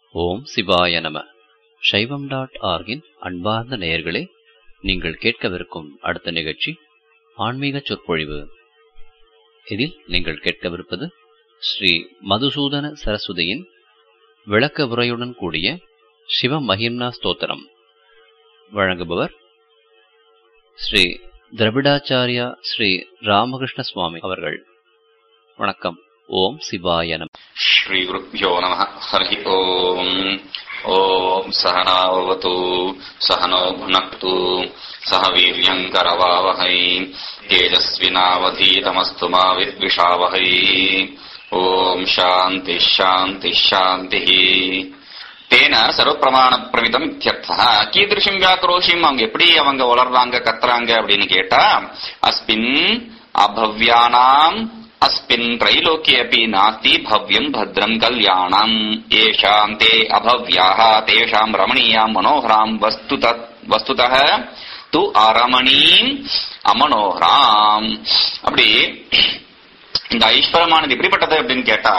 ஓம் சிவாய நம சைவம் டாட் ஆர்கின் அன்பார்ந்த நேயர்களே நீங்கள் கேட்கவிருக்கும் அடுத்த நிகழ்ச்சி ஆன்மீக சொற்பொழிவு இதில் நீங்கள் கேட்கவிருப்பது ஸ்ரீ மதுசூதன சரஸ்வதியின் விளக்க உரையுடன் கூடிய சிவ மகிம்னா ஸ்தோத்திரம் வழங்குபவர் ஸ்ரீ திரவிடாச்சாரியா ஸ்ரீ ராமகிருஷ்ண சுவாமி அவர்கள் வணக்கம் ஓம் சிவாய நம श्रीगुरुभ्यो नमः हरिः ओम् ॐ सहनावतु सहनो भुनक्तु सह वीर्यम् करवावहै तेजस्विनावधीतमस्तु मा विद्विषावहै ॐ शान्तिः शान्तिः शान्तिः தேன சர்வப்பிரமாண பிரமிதம் இத்தியர்த்தா கீதிருஷம் வியாக்ரோஷிம் அவங்க எப்படி அவங்க வளர்றாங்க கத்துறாங்க அப்படின்னு கேட்டா அஸ்மின் அபவ்யானாம் अस्मिन् त्रैलोक्ये अपि नास्ति भव्यम् भद्रम् कल्याणम् येषाम् ते अभव्याः तेषाम् रमणीयाम् मनोहराम् वस्तुत वस्तुतः து அரமணீம் அமனோகராம் அப்படி இந்த ஐஸ்வரமானது எப்படிப்பட்டது அப்படின்னு கேட்டா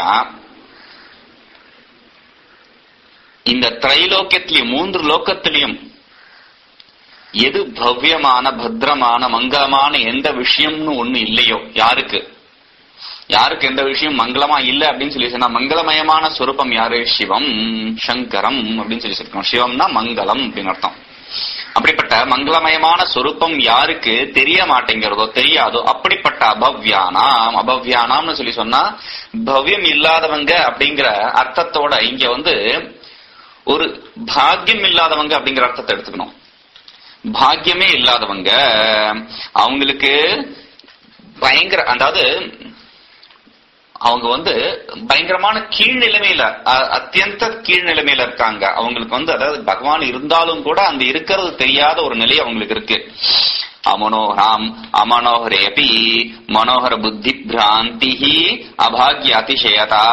இந்த திரைலோக்கியத்திலையும் மூன்று லோக்கத்திலையும் எது பவ்யமான பத்ரமான மங்களமான எந்த விஷயம்னு ஒண்ணு இல்லையோ யாருக்கு யாருக்கு எந்த விஷயம் மங்களமா இல்ல அப்படின்னு சொல்லி சொன்னா மங்களமயமான சொரூபம் யாரு சிவம் சங்கரம் அப்படின்னு சொல்லி சொல்லிருக்கோம் சிவம்னா மங்களம் அப்படின்னு அர்த்தம் அப்படிப்பட்ட மங்களமயமான சொரூபம் யாருக்கு தெரிய மாட்டேங்கிறதோ தெரியாதோ அப்படிப்பட்ட அபவ்யானாம் அபவ்யானாம்னு சொல்லி சொன்னா பவ்யம் இல்லாதவங்க அப்படிங்கிற அர்த்தத்தோட இங்க வந்து ஒரு பாக்கியம் இல்லாதவங்க அப்படிங்கிற அர்த்தத்தை எடுத்துக்கணும் பாக்கியமே இல்லாதவங்க அவங்களுக்கு பயங்கர அதாவது அவங்க வந்து பயங்கரமான கீழ்நிலைமையில அத்தியந்த கீழ்நிலைமையில இருக்காங்க அவங்களுக்கு வந்து அதாவது பகவான் இருந்தாலும் கூட அந்த இருக்கிறது தெரியாத ஒரு நிலை அவங்களுக்கு இருக்கு அமனோகராம் அமனோகரேபி மனோகர புத்தி பிராந்தி அபாகிய அதிசயதா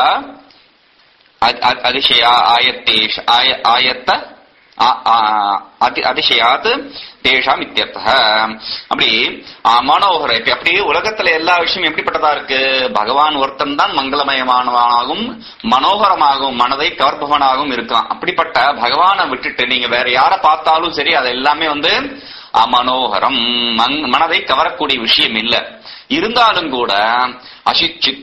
அதிசயா ஆயத்தேஷ ஆயத்த அதிசயாத் தேஷாம் இத்தியர்த்த அப்படி மனோகர இப்ப அப்படி உலகத்துல எல்லா விஷயம் எப்படிப்பட்டதா இருக்கு பகவான் ஒருத்தன் தான் மங்களமயமானவனாகவும் மனோகரமாகவும் மனதை கவர்பவனாகவும் இருக்கான் அப்படிப்பட்ட பகவானை விட்டுட்டு நீங்க வேற யார பார்த்தாலும் சரி அது எல்லாமே வந்து அமனோகரம் மனதை கவரக்கூடிய விஷயம் இல்ல இருந்தாலும் கூட அசிச்சித்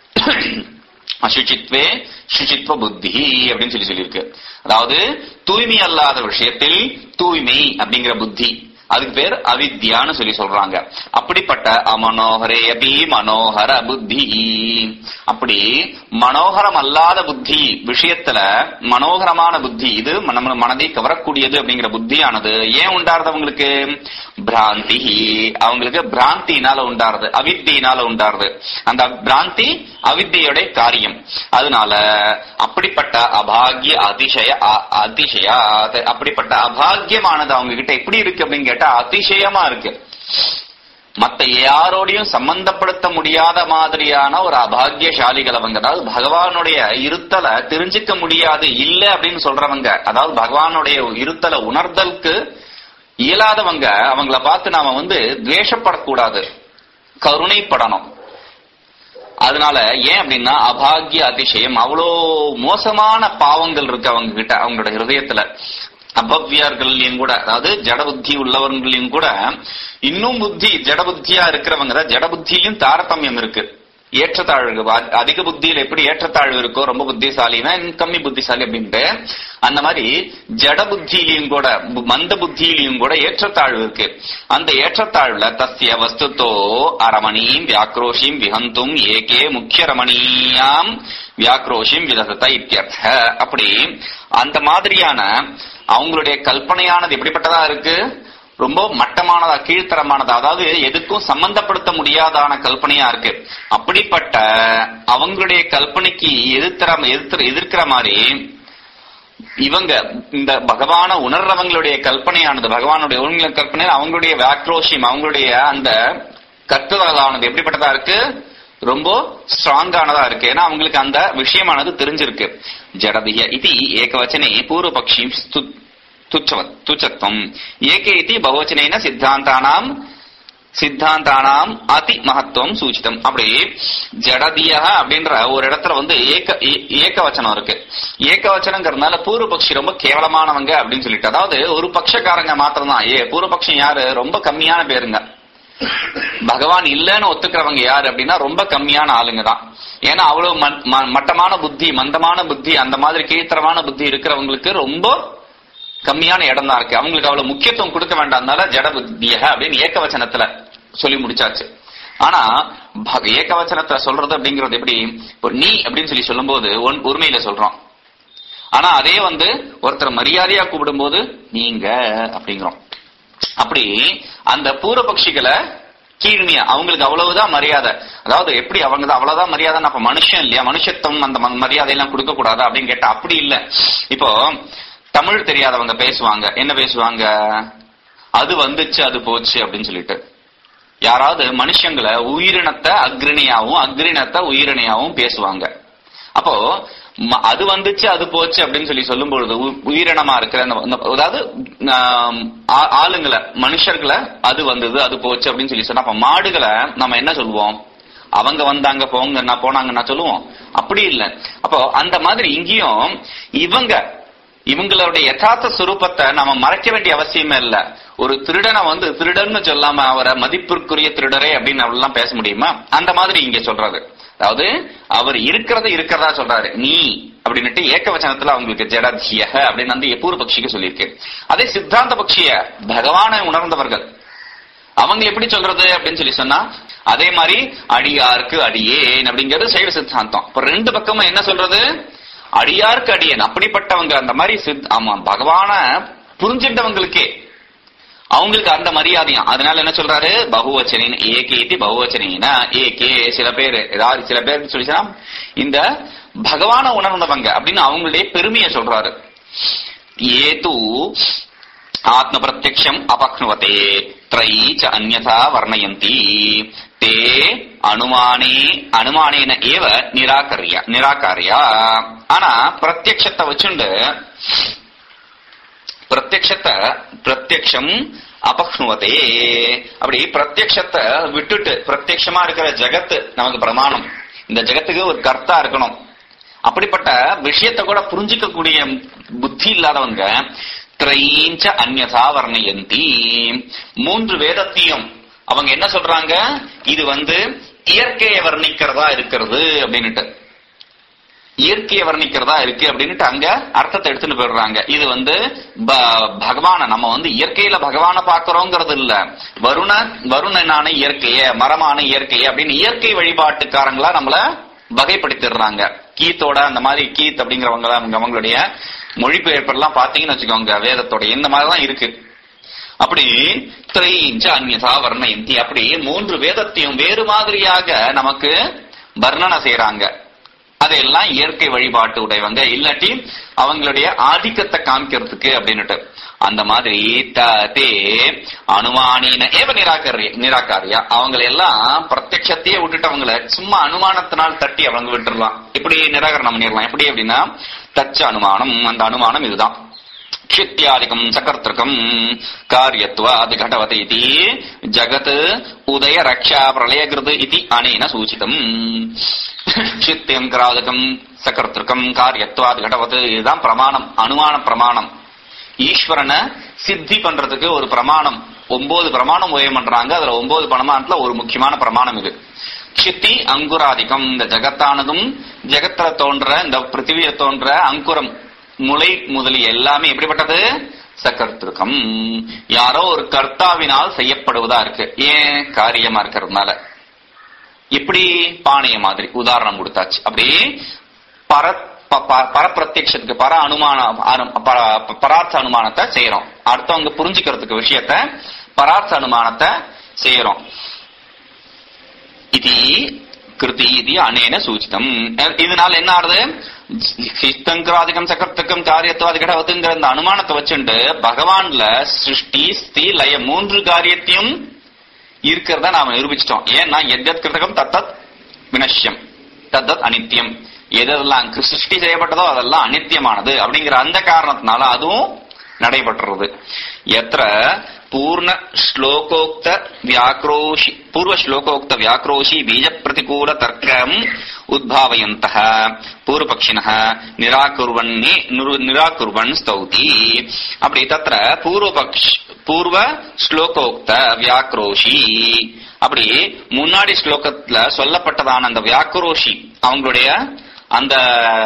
அசுச்சித்வே சுச்சித்வ புத்தி அப்படின்னு சொல்லி சொல்லியிருக்கு அதாவது தூய்மை அல்லாத விஷயத்தில் தூய்மை அப்படிங்கிற புத்தி அதுக்கு பேர் அவித்யான்னு சொல்லி சொல்றாங்க அப்படிப்பட்ட அமனோகரே அபி மனோகர புத்தி அப்படி மனோகரம் அல்லாத புத்தி விஷயத்துல மனோகரமான புத்தி இது நம்ம மனதை கவரக்கூடியது அப்படிங்கிற புத்தியானது ஏன் உண்டாருது அவங்களுக்கு பிராந்தி அவங்களுக்கு பிராந்தினால உண்டாருது அவித்தியினால உண்டாருது அந்த பிராந்தி அவித்தியோட காரியம் அதனால அப்படிப்பட்ட அபாகிய அதிசய அதிசயா அப்படிப்பட்ட அபாகியமானது அவங்க கிட்ட எப்படி இருக்கு அப்படின்னு கேட்டா அதிசயமா இருக்கு மத்த யாரோடையும் சம்பந்தப்படுத்த முடியாத மாதிரியான ஒரு அபாகியசாலிகள் அவங்க அதாவது பகவானுடைய இருத்தலை தெரிஞ்சுக்க முடியாது இல்ல அப்படின்னு சொல்றவங்க அதாவது பகவானுடைய இருத்தலை உணர்தலுக்கு இயலாதவங்க அவங்கள பார்த்து நாம வந்து துவேஷப்படக்கூடாது கருணைப்படணும் அதனால ஏன் அப்படின்னா அபாகிய அதிசயம் அவ்வளோ மோசமான பாவங்கள் இருக்கு அவங்க கிட்ட அவங்களோட ஹிருதயத்துல அபவ்யார்கள்லயும் கூட அதாவது ஜட புத்தி உள்ளவர்களையும் கூட இன்னும் புத்தி ஜட புத்தியா இருக்கிறவங்க தான் ஜட புத்தியிலும் தாரதமியம் இருக்கு ஏற்றத்தாழ்வு அதிக புத்தியில் எப்படி ஏற்றத்தாழ்வு இருக்கோ ரொம்ப புத்திசாலினா கம்மி புத்திசாலி அப்படின்ட்டு அந்த மாதிரி ஜட புத்தியிலையும் கூட மந்த புத்தியிலையும் கூட ஏற்றத்தாழ்வு இருக்கு அந்த ஏற்றத்தாழ்வுல தஸ்ய வஸ்துத்தோ அரமணியும் வியாக்ரோஷியும் விஹந்தும் ஏகே முக்கிய ரமணீயாம் வியாக்ரோஷியும் விதசத்த இத்தியர்த்த அப்படி அந்த மாதிரியான அவங்களுடைய கல்பனையானது எப்படிப்பட்டதா இருக்கு ரொம்ப மட்டமானதா கீழ்த்தரமானதா அதாவது எதுக்கும் சம்பந்தப்படுத்த முடியாதான கல்பனையா இருக்கு அப்படிப்பட்ட அவங்களுடைய கல்பனைக்கு எதிர்த்தர எதிர்த்து எதிர்க்கிற மாதிரி இவங்க இந்த பகவான உணர்றவங்களுடைய கல்பனையானது பகவானுடைய உண்மை கல்பனை அவங்களுடைய வேக்ரோஷியம் அவங்களுடைய அந்த கற்றுதலானது எப்படிப்பட்டதா இருக்கு ரொம்ப ஸ்ட்ராங்கானதா இருக்கு ஏன்னா அவங்களுக்கு அந்த விஷயமானது தெரிஞ்சிருக்கு ஜடதிய இது ஏகவச்சனே பூர்வபக்ஷி துச்சவத் துச்சத்வம் ஏகே இது பகவச்சனேன சித்தாந்தானாம் சித்தாந்தானாம் அதி மகத்துவம் சூச்சிதம் அப்படி ஜடதியா அப்படின்ற ஒரு இடத்துல வந்து ஏக ஏ- ஏகவச்சனம் இருக்கு ஏகவச்சனங்கிறதுனால பூர்வபக்ஷி ரொம்ப கேவலமானவங்க அப்படின்னு சொல்லிட்டு அதாவது ஒரு பட்சக்காரங்க மாத்திரம் தான் ஏ பூர்வபக்ஷம் யாரு ரொம்ப கம்மியான பேருங்க பகவான் இல்லைன்னு ஒத்துக்கிறவங்க யாரு அப்படின்னா ரொம்ப கம்மியான ஆளுங்க தான் ஏன்னா அவ்வளவு ம- ம- மட்டமான புத்தி மந்தமான புத்தி அந்த மாதிரி கீழ்த்தரமான புத்தி இருக்கிறவங்களுக்கு ரொம்ப கம்மியான இடம் தான் இருக்கு அவங்களுக்கு அவ்வளவு முக்கியத்துவம் கொடுக்க வேண்டாம்னால ஜட புத்திய அப்படின்னு ஏகவச்சனத்துல சொல்லி முடிச்சாச்சு ஆனா பக- ஏகவச்சனத்துல சொல்றது அப்படிங்கிறது எப்படி ஒரு நீ அப்படின்னு சொல்லி சொல்லும்போது ஒன் உரிமையில சொல்றோம் ஆனா அதே வந்து ஒருத்தர் மரியாதையா கூப்பிடும்போது நீங்க அப்படிங்கிறோம் அப்படி அந்த பூர்வபக்ஷிகளை கீழ்மையா அவங்களுக்கு அவ்வளவுதான் மரியாதை அதாவது எப்படி அவங்க தான் அவ்வளவுதான் மரியாதை அப்ப மனுஷன் இல்லையா மனுஷத்துவம் அந்த ம- மரியாதை எல்லாம் கொடுக்க கூடாதா அப்படின்னு கேட்டா அப்படி இல்ல இப்போ தமிழ் தெரியாதவங்க பேசுவாங்க என்ன பேசுவாங்க அது வந்துச்சு அது போச்சு அப்படின்னு சொல்லிட்டு யாராவது மனுஷங்களை உயிரினத்தை அக்ரிணியாவும் அக்ரிணத்தை உயிரினையாவும் பேசுவாங்க அப்போ ம- அது வந்துச்சு அது போச்சு அப்படின்னு சொல்லி சொல்லும் பொழுது உ- உயிரினமா இருக்கிற அந்த- அந்த- அதாவது ஆம், ஆ- ஆளுங்களை மனுஷர்களை அது வந்தது அது போச்சு அப்படின்னு சொல்லி சொன்னா அப்ப மாடுகளை நம்ம என்ன சொல்லுவோம் அவங்க வந்தாங்க போங்கன்னா போனாங்கன்னா சொல்லுவோம் அப்படி இல்ல அப்போ அந்த மாதிரி இங்கேயும் இவங்க இவங்களுடைய யதார்த்த சுரூபத்தை நாம மறைக்க வேண்டிய அவசியமே இல்ல ஒரு திருடனை வந்து திருடன்னு சொல்லாம அவரை மதிப்பிற்குரிய திருடரே அப்படின்னு அவரெல்லாம் பேச முடியுமா அந்த மாதிரி இங்க சொல்றாரு அதாவது அவர் இருக்கிறத இருக்கிறதா சொல்றாரு நீ அப்படின்னுட்டு ஏகவச்சனத்துல அவங்களுக்கு ஜடதிய அப்படின்னு வந்து பூர்வ பட்சிக்கு சொல்லியிருக்கு அதே சித்தாந்த பட்சிய பகவானை உணர்ந்தவர்கள் அவங்க எப்படி சொல்றது அப்படின்னு சொல்லி சொன்னா அதே மாதிரி அடியாருக்கு அடியேன் அப்படிங்கிறது சைவ சித்தாந்தம் இப்ப ரெண்டு பக்கமும் என்ன சொல்றது அடியாருக்கு அடியேன் அப்படிப்பட்டவங்க அந்த மாதிரி சித் ஆமா பகவான புரிஞ்சிட்டவங்களுக்கே அவங்களுக்கு அந்த மரியாதையும் அதனால என்ன சொல்றாரு பகுவச்சனின் ஏகேதி பகுவச்சனினா ஏகே சில பேர் ஏதாவது சில பேர் சொல்லிச்சுன்னா இந்த பகவான உணர்ந்தவங்க அப்படின்னு அவங்களுடைய பெருமையை சொல்றாரு ஏது ஆத்ம பிரத்யக்ஷம் அபக்னுவதே த்ரை ச அந்யதா வர்ணயந்தி தே அனுமானே அனுமானேன ஏவ நிராகரியா நிராகாரியா ஆனா பிரத்யக்ஷத்தை வச்சுண்டு பிரத்யக்ஷத்தை பிரத்யக்ஷம் அபக்னுவதே அப்படி பிரத்யக்ஷத்தை விட்டுட்டு பிரத்யக்ஷமா இருக்கிற ஜகத்து நமக்கு பிரமாணம் இந்த ஜகத்துக்கு ஒரு கர்த்தா இருக்கணும் அப்படிப்பட்ட விஷயத்தை கூட புரிஞ்சிக்கக்கூடிய புத்தி இல்லாதவங்க திரைஞ்ச அந்யதா வர்ணயந்தி மூன்று வேதத்தையும் அவங்க என்ன சொல்றாங்க இது வந்து இயற்கையை வர்ணிக்கிறதா இருக்கிறது அப்படின்னுட்டு இயற்கையை வர்ணிக்கிறதா இருக்கு அப்படின்னுட்டு அங்க அர்த்தத்தை எடுத்துட்டு போயிடுறாங்க இது வந்து ப- பகவான நம்ம வந்து இயற்கையில பகவான பாக்குறோங்கிறது இல்ல வருண வருணனான இயற்கைய மரமான இயற்கைய அப்படின்னு இயற்கை வழிபாட்டுக்காரங்களா நம்மள வகைப்படுத்திடுறாங்க கீத்தோட அந்த மாதிரி கீத் அப்படிங்கிறவங்க அவங்க அவங்களுடைய மொழிபெயர்ப்பெல்லாம் பாத்தீங்கன்னு வச்சுக்கோங்க வேதத்தோட இந்த மாதிரிதான் இருக்கு அப்படி திரைஞ்ச அந்நியதா வர்ணயந்தி அப்படி மூன்று வேதத்தையும் வேறு மாதிரியாக நமக்கு வர்ணனை செய்யறாங்க அதையெல்லாம் இயற்கை வழிபாட்டு உடையவங்க இல்லாட்டி அவங்களுடைய ஆதிக்கத்தை காமிக்கிறதுக்கு அப்படின்னுட்டு அந்த மாதிரி த தே அனுமானின ஏவ நிராகரிய நிராகாரியா அவங்களை எல்லாம் பிரத்யட்சத்தையே விட்டுட்டு அவங்கள சும்மா அனுமானத்தினால் தட்டி அவங்க விட்டுறலாம் இப்படி நிராகரணம் பண்ணிடலாம் எப்படி அப்படின்னா தச்ச அனுமானம் அந்த அனுமானம் இதுதான் ಕ್ಷಿತ್ಯಾದಿಕಂ ಸಕರ್ತೃಕಂ ಕಾರ್ಯತ್ವಾದ್ ಘಟವತ ಇತಿ ಜಗತ್ ಉದಯ ರಕ್ಷಾ ಪ್ರಳಯಕೃತ್ ಇತಿ ಅನೇನ ಸೂಚಿತಂ ಕ್ಷಿತ್ಯಂಕರಾದಕಂ சகர்த்திருக்கம் காரியத்வாத் கடவத் இதுதான் பிரமாணம் அனுமான பிரமாணம் ஈஸ்வரனை சித்தி பண்றதுக்கு ஒரு பிரமாணம் ஒன்பது பிரமாணம் உபயோகம் பண்றாங்க அதுல ஒன்பது பிரமாணத்துல ஒரு முக்கியமான பிரமாணம் இது சித்தி அங்குராதிகம் இந்த ஜகத்தானதும் ஜெகத்துல தோன்ற இந்த பிருத்திவியில தோன்ற அங்குரம் முளை முதலிய எல்லாமே எப்படிப்பட்டது சகர்த்திருக்கம் யாரோ ஒரு கர்த்தாவினால் செய்யப்படுவதா இருக்கு ஏன் காரியமா இருக்கிறதுனால எப்படி பானைய மாதிரி உதாரணம் கொடுத்தாச்சு அப்படி பர ப- ப- பரப்பிரத்யட்சத்துக்கு பர அனுமான அனு- பர- பரார்த்த அனுமானத்தை செய்யறோம் அடுத்தவங்க புரிஞ்சுக்கிறதுக்கு விஷயத்த பரார்த்த அனுமானத்தை செய்யறோம் இது கிருதி இது அனேன சூச்சிதம் இதனால என்ன ஆறுது சித்தங்கராதிகம் சக்கரத்துக்கம் காரியத்துவாதி கடவத்துங்கிற இந்த அனுமானத்தை வச்சுண்டு பகவான்ல சிருஷ்டி ஸ்தி லய மூன்று காரியத்தையும் இருக்கிறத நாம நிரூபிச்சிட்டோம் ஏன்னா எத்யத் கிருத்தகம் தத்தத் வினஷ்யம் தத்தத் அனித்யம் எதெல்லாம் சிருஷ்டி செய்யப்பட்டதோ அதெல்லாம் அனித்தியமானது அப்படிங்கிற அந்த காரணத்தினால அதுவும் நடைபெற்றுறது எத்திர पूर्ण श्लोकोक्त व्याक्रोशि पूर्व श्लोकोक्त व्याक्रोशि बीज प्रतिकूल तर्कम् उद्भावयन्तः पूर्वपक्षिणः निराकुर्वन्नि निरु- निराकुर्वन् स्तौति அப்படி தத்ர பூர்வபக்ஷ் பூர்வ ஸ்லோகோக்த வியாக்ரோஷி அப்படி முன்னாடி ஸ்லோகத்துல சொல்லப்பட்டதான அந்த வியாக்ரோஷி அவங்களுடைய அந்த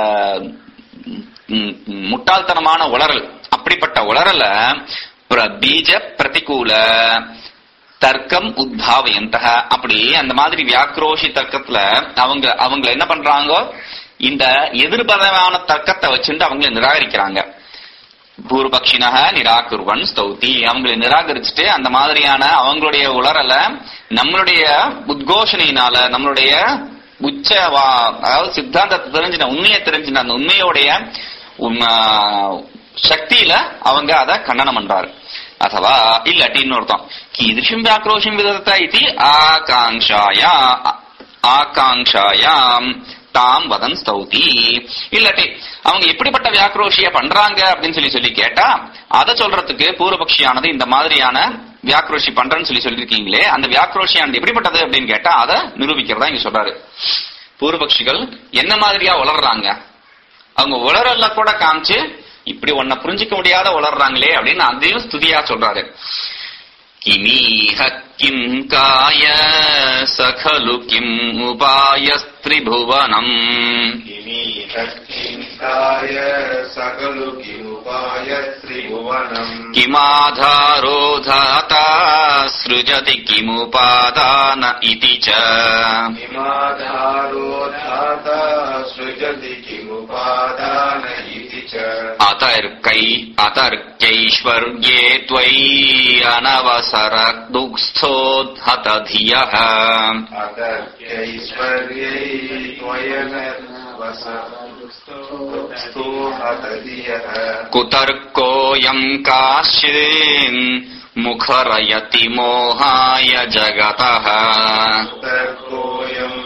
ம், ம், முட்டாள்தனமான உளறல் அப்படிப்பட்ட உளறல பிர- பீஜ பிரதிகூல தர்க்கம் உத்பாவயந்த அப்படி அந்த மாதிரி வியாக்ரோஷி தர்க்கத்துல அவங்க அவங்க என்ன பண்றாங்க இந்த எதிர்பதமான தர்க்கத்தை வச்சுட்டு அவங்களை நிராகரிக்கிறாங்க பூர்வபக்ஷினக நிராகுர்வன் ஸ்தௌதி அவங்களை நிராகரிச்சுட்டு அந்த மாதிரியான அவங்களுடைய உளறல நம்மளுடைய உத்கோஷணையினால நம்மளுடைய உச்ச வா- அதாவது சித்தாந்தத்தை தெரிஞ்சின உண்மையை தெரிஞ்சின அந்த உண்மையோடைய உம், ஆ, சக்தியில அவங்க அதை கண்டனம் பண்றாரு ಅಥವಾ ಇಲ್ಲಟಿ ಇನ್ನೊರ್ತಾಂ ಕೀದೃಶಂ ವ್ಯಾಕ್ರೋಶಂ ವಿದತ ಇತಿ ಆಕಾಂಕ್ಷಾಯ ஆகாங்ஷாயாம் தாம் வதன் ஸ்தௌதி இல்லாட்டி அவங்க எப்படிப்பட்ட வியாக்ரோஷிய பண்றாங்க அப்படின்னு சொல்லி சொல்லி கேட்டா அதை சொல்றதுக்கு பூர்வபக்ஷியானது இந்த மாதிரியான வியாக்ரோஷி பண்றேன்னு சொல்லி சொல்லிருக்கீங்களே அந்த வியாக்ரோஷியானது எப்படிப்பட்டது அப்படின்னு கேட்டா அதை நிரூபிக்கிறதா இங்க சொல்றாரு பூர்வபக்ஷிகள் என்ன மாதிரியா வளர்றாங்க அவங்க உளறல்ல கூட காமிச்சு இப்படி ஒன்ன புரிஞ்சுக்க முடியாத உளர்றாங்களே அப்படின்னு அதையும் ஸ்துதியா சொல்றாரு கிமீஹ கிம் காய சகலு கிம் உபாயஸ்திரிபுவனம் किमीहत्किङ्काय सकलु किमुपाय त्रिभुवनम् किमाधारो धाता सृजति किमुपादान इति च किमाधारो धाता सृजति किमुपादान इति च अतर्कै अतर्क्यैश्वर्ये त्वयि अनवसर दुःस्थोद्धत धियः अतर्क्यैश्वर्यै त्वयन वसस्तु हतधियः कुतर्कोऽयम् काश्चिन् मुखरयति मोहाय जगतः तर्कोऽयम्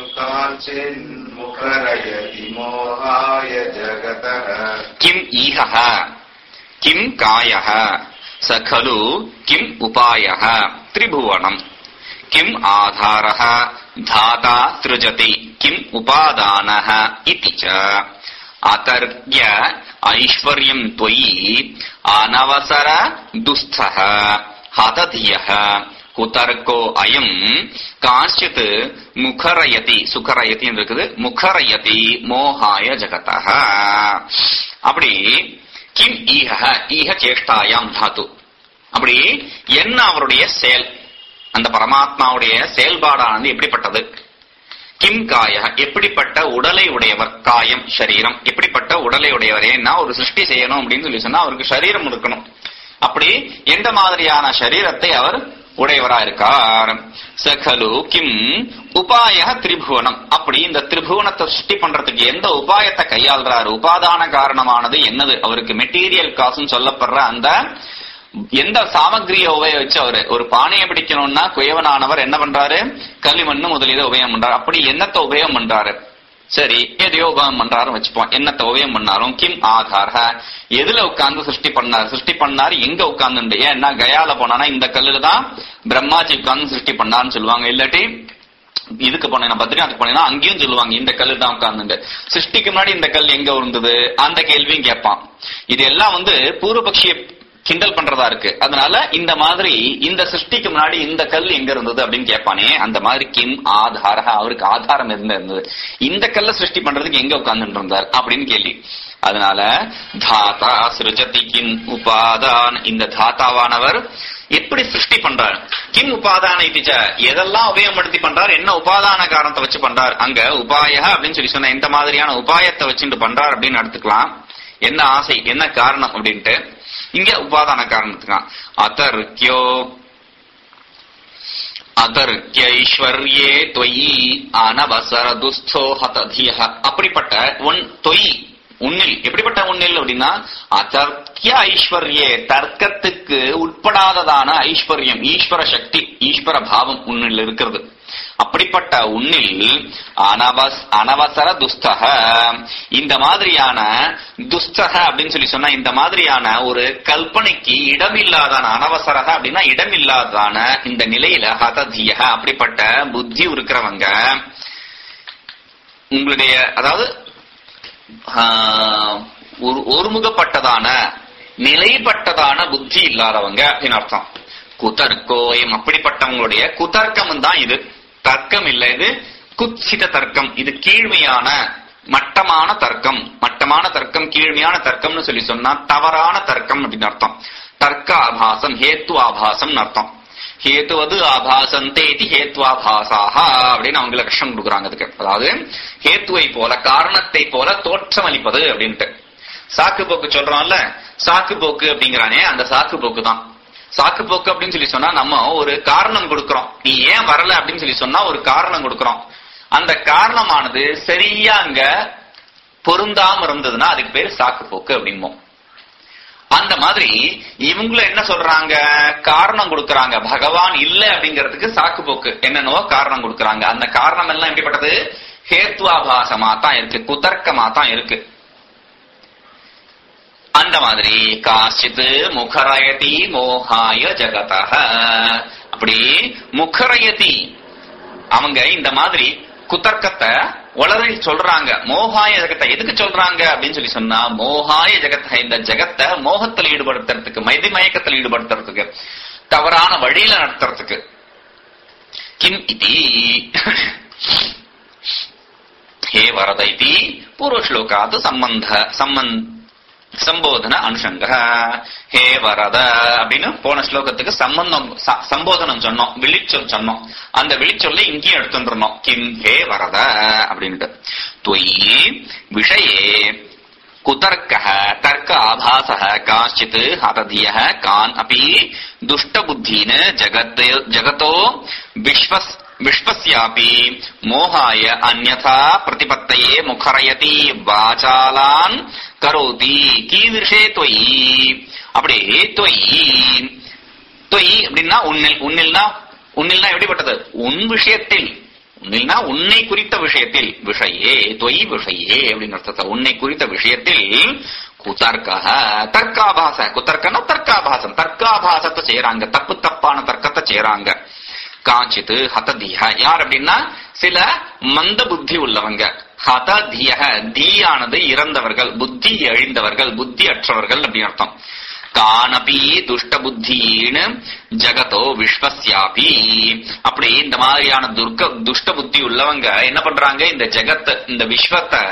काञ्चिन्मुखरयति मोहाय जगतः किम् ईहः किम् कायः स खलु किम् उपायः त्रिभुवनम् किम् आधारः धाता सृजति किम् उपादानः इति च अतर्क्य ऐश्वर्यम् त्वयि अनवसर दुःस्थः हतधियः குதர்க்கோ அயம் காஞ்சித் முகரயதி சுகரயதி இருக்குது முகரயதி மோகாய ஜகதः அப்படி கிம் ஈஹ ஈஹ சேஷ்டாயாம் தாத்து அப்படி என்ன அவருடைய செயல் அந்த பரமாத்மாவுடைய செயல்பாடானது எப்படிப்பட்டது கிம் காய எப்படிப்பட்ட உடலை உடையவர் காயம் சரீரம் எப்படிப்பட்ட உடலை உடையவர் ஏன்னா ஒரு சிருஷ்டி செய்யணும் அப்படின்னு சொல்லி சொன்னா அவருக்கு சரீரம் இருக்கணும் அப்படி எந்த மாதிரியான சரீரத்தை அவர் உடையவரா இருக்கார் சகலு கிம் உபாய திரிபுவனம் அப்படி இந்த திரிபுவனத்தை சிருஷ்டி பண்றதுக்கு எந்த உபாயத்தை கையாள்றாரு உபாதான காரணமானது என்னது அவருக்கு மெட்டீரியல் காசுன்னு சொல்லப்படுற அந்த எந்த சாமகிரியை உபயோகிச்சு அவரு ஒரு பானையை பிடிக்கணும்னா குயவனானவர் என்ன பண்றாரு களிமண்ணு முதலீத உபயோகம் பண்றாரு அப்படி என்னத்தை உபயோகம் பண்றாரு சரி எதையோ உபயோகம் பண்றாருன்னு வச்சுப்போம் என்னத்தை உபயோகம் பண்ணாலும் கிம் ஆதார எதுல உட்கார்ந்து சிருஷ்டி பண்ணார் சிருஷ்டி பண்ணாரு எங்க உட்கார்ந்து ஏன்னா கயால போனானா இந்த கல்லுல தான் பிரம்மாஜி உட்கார்ந்து சிருஷ்டி பண்ணாருன்னு சொல்லுவாங்க இல்லாட்டி இதுக்கு போனேன் பத்ரிநாத்துக்கு போனேன்னா அங்கேயும் சொல்லுவாங்க இந்த கல்லு தான் உட்கார்ந்து சிருஷ்டிக்கு முன்னாடி இந்த கல் எங்க இருந்தது அந்த கேள்வியும் கேட்பான் இது எல்லாம் வந்து பூர்வபக்ஷிய கிண்டல் பண்றதா இருக்கு அதனால இந்த மாதிரி இந்த சிருஷ்டிக்கு முன்னாடி இந்த கல் எங்க இருந்தது அப்படின்னு கேட்பானே அந்த மாதிரி கிம் ஆதார அவருக்கு ஆதாரம் இருந்த இருந்தது இந்த கல்ல சிருஷ்டி பண்றதுக்கு எங்க உட்கார்ந்து இருந்தார் அப்படின்னு கேள்வி அதனால தாத்தா சிருஜதி கிம் உபாதான் இந்த தாத்தாவானவர் எப்படி சிருஷ்டி பண்றார் கிம் உபாதான இதிச்ச எதெல்லாம் உபயோகப்படுத்தி பண்றார் என்ன உபாதான காரணத்தை வச்சு பண்றார் அங்க உபாய அப்படின்னு சொல்லி சொன்ன இந்த மாதிரியான உபாயத்தை வச்சுட்டு பண்றார் அப்படின்னு எடுத்துக்கலாம் என்ன ஆசை என்ன காரணம் அப்படின்ட்டு இங்க உபாதான காரணத்துக்கு அதர்க்கியோ அதர்க்கியைஸ்வர்யே தொயி அனவசர துஸ்தோ ஹததிய அப்படிப்பட்ட உன் தொய் உன்னில் எப்படிப்பட்ட உன்னில் அப்படின்னா அதர்க்கிய ஐஸ்வர்யே தர்க்கத்துக்கு உட்படாததான ஐஸ்வர்யம் ஈஸ்வர சக்தி ஈஸ்வர பாவம் உன்னில் இருக்கிறது அப்படிப்பட்ட உன்னில் அனவஸ் அனவசர துஸ்தக இந்த மாதிரியான துஸ்தக அப்படின்னு சொல்லி சொன்னா இந்த மாதிரியான ஒரு கல்பனைக்கு இடமில்லாதான அனவசரக அப்படின்னா இடமில்லாதான இந்த நிலையில ஹததிய அப்படிப்பட்ட புத்தி இருக்கிறவங்க உங்களுடைய அதாவது ஆஹ், ஒரு ஒருமுகப்பட்டதான நிலைப்பட்டதான புத்தி இல்லாதவங்க அப்படின்னு அர்த்தம் குதர்க்கோயம் அப்படிப்பட்டவங்களுடைய குதர்க்கம் தான் இது தர்க்கம் இல்ல இது குத்சித தர்க்கம் இது கீழ்மையான மட்டமான தர்க்கம் மட்டமான தர்க்கம் கீழ்மையான தர்க்கம்னு சொல்லி சொன்னா தவறான தர்க்கம் அப்படின்னு அர்த்தம் தர்க்க ஆபாசம் ஹேத்து ஆபாசம் அர்த்தம் ஹேத்துவது ஆபாசந்தே இது ஹேத்வாபாசாக அப்படின்னு அவங்க லட்சம் கொடுக்குறாங்க அதுக்கு அதாவது ஹேத்துவை போல காரணத்தை போல தோற்றம் அளிப்பது அப்படின்ட்டு சாக்கு போக்கு சொல்றோம்ல சாக்கு போக்கு அப்படிங்கிறானே அந்த சாக்கு போக்கு தான் சாக்கு போக்கு அப்படின்னு சொல்லி சொன்னா நம்ம ஒரு காரணம் கொடுக்கிறோம் நீ ஏன் வரல அப்படின்னு சொல்லி சொன்னா ஒரு காரணம் கொடுக்கிறோம் அந்த காரணமானது சரியா அங்க பொருந்தாம இருந்ததுன்னா அதுக்கு பேர் சாக்கு போக்கு அப்படிம்போம் அந்த மாதிரி இவங்களும் என்ன சொல்றாங்க காரணம் கொடுக்கறாங்க பகவான் இல்ல அப்படிங்கிறதுக்கு சாக்கு போக்கு என்னென்னவோ காரணம் கொடுக்கறாங்க அந்த காரணம் எல்லாம் எப்படிப்பட்டது ஹேத்வாபாசமா தான் இருக்கு குதர்க்கமா தான் இருக்கு அந்த மாதிரி காசித் முகரயதி மோகாய ஜகதः அப்படி முகரயதி அவங்க இந்த மாதிரி குதர்க்கத்தை உளறி சொல்றாங்க மோகாய ஜெகத்தை எதுக்கு சொல்றாங்க அப்படின்னு சொல்லி சொன்னா மோகாய ஜெகத்தை இந்த ஜெகத்தை மோகத்தில் ஈடுபடுத்துறதுக்கு மைதி மயக்கத்தில் ஈடுபடுத்துறதுக்கு தவறான வழியில நடத்துறதுக்கு கிம் இதி ஹே வரத இதி பூர்வஸ்லோகாத் சம்பந்த சம்பந்த சம்போதன அனுஷங்க ஹே வரத அப்படின்னு போன ஸ்லோகத்துக்கு சம்பந்தம் ச- சம்போதனம் சொன்னோம் விழிச்சொல் சொன்னோம் அந்த விழிச்சொல்லை இங்கேயும் எடுத்துருந்தோம் கிம் ஹே வரத அப்படின்ட்டு தொயி விஷயே कुतर्कः तर्क आभासः काश्चित् हतधियः कान् अपि दुष्टबुद्धीन् जगत् जगतो विश्वस् विश्वस्यापि मोहाय अन्यथा प्रतिपत्तये मुखरयति वाचालान् करोति कीदृशे त्वयि அப்படி தொய் தொய் அப்படின்னா உன்னில் உன்னில்னா உன்னில்னா எப்படிப்பட்டது உன் விஷயத்தில் உன்னில்னா உன்னை குறித்த விஷயத்தில் விஷயே தொய் விஷயே அப்படின்னு அர்த்தத்தை உன்னை குறித்த விஷயத்தில் குதர்க்க தர்க்காபாச குதர்க்கனா தர்க்காபாசம் தர்க்காபாசத்தை செய்யறாங்க தப்பு தப்பான தர்க்கத்தை செய்யறாங்க காஞ்சித்து ஹததிய யார் அப்படின்னா சில மந்த புத்தி உள்ளவங்க ஹததிய தீயானது இறந்தவர்கள் புத்தி அழிந்தவர்கள் புத்தி அற்றவர்கள் அப்படின்னு அர்த்தம் கானபி துஷ்ட புத்தின்னு ஜகதோ விஸ்வஸ்யாபி அப்படி இந்த மாதிரியான துர்க்க துஷ்ட புத்தி உள்ளவங்க என்ன பண்றாங்க இந்த ஜெகத் இந்த விஸ்வத்தை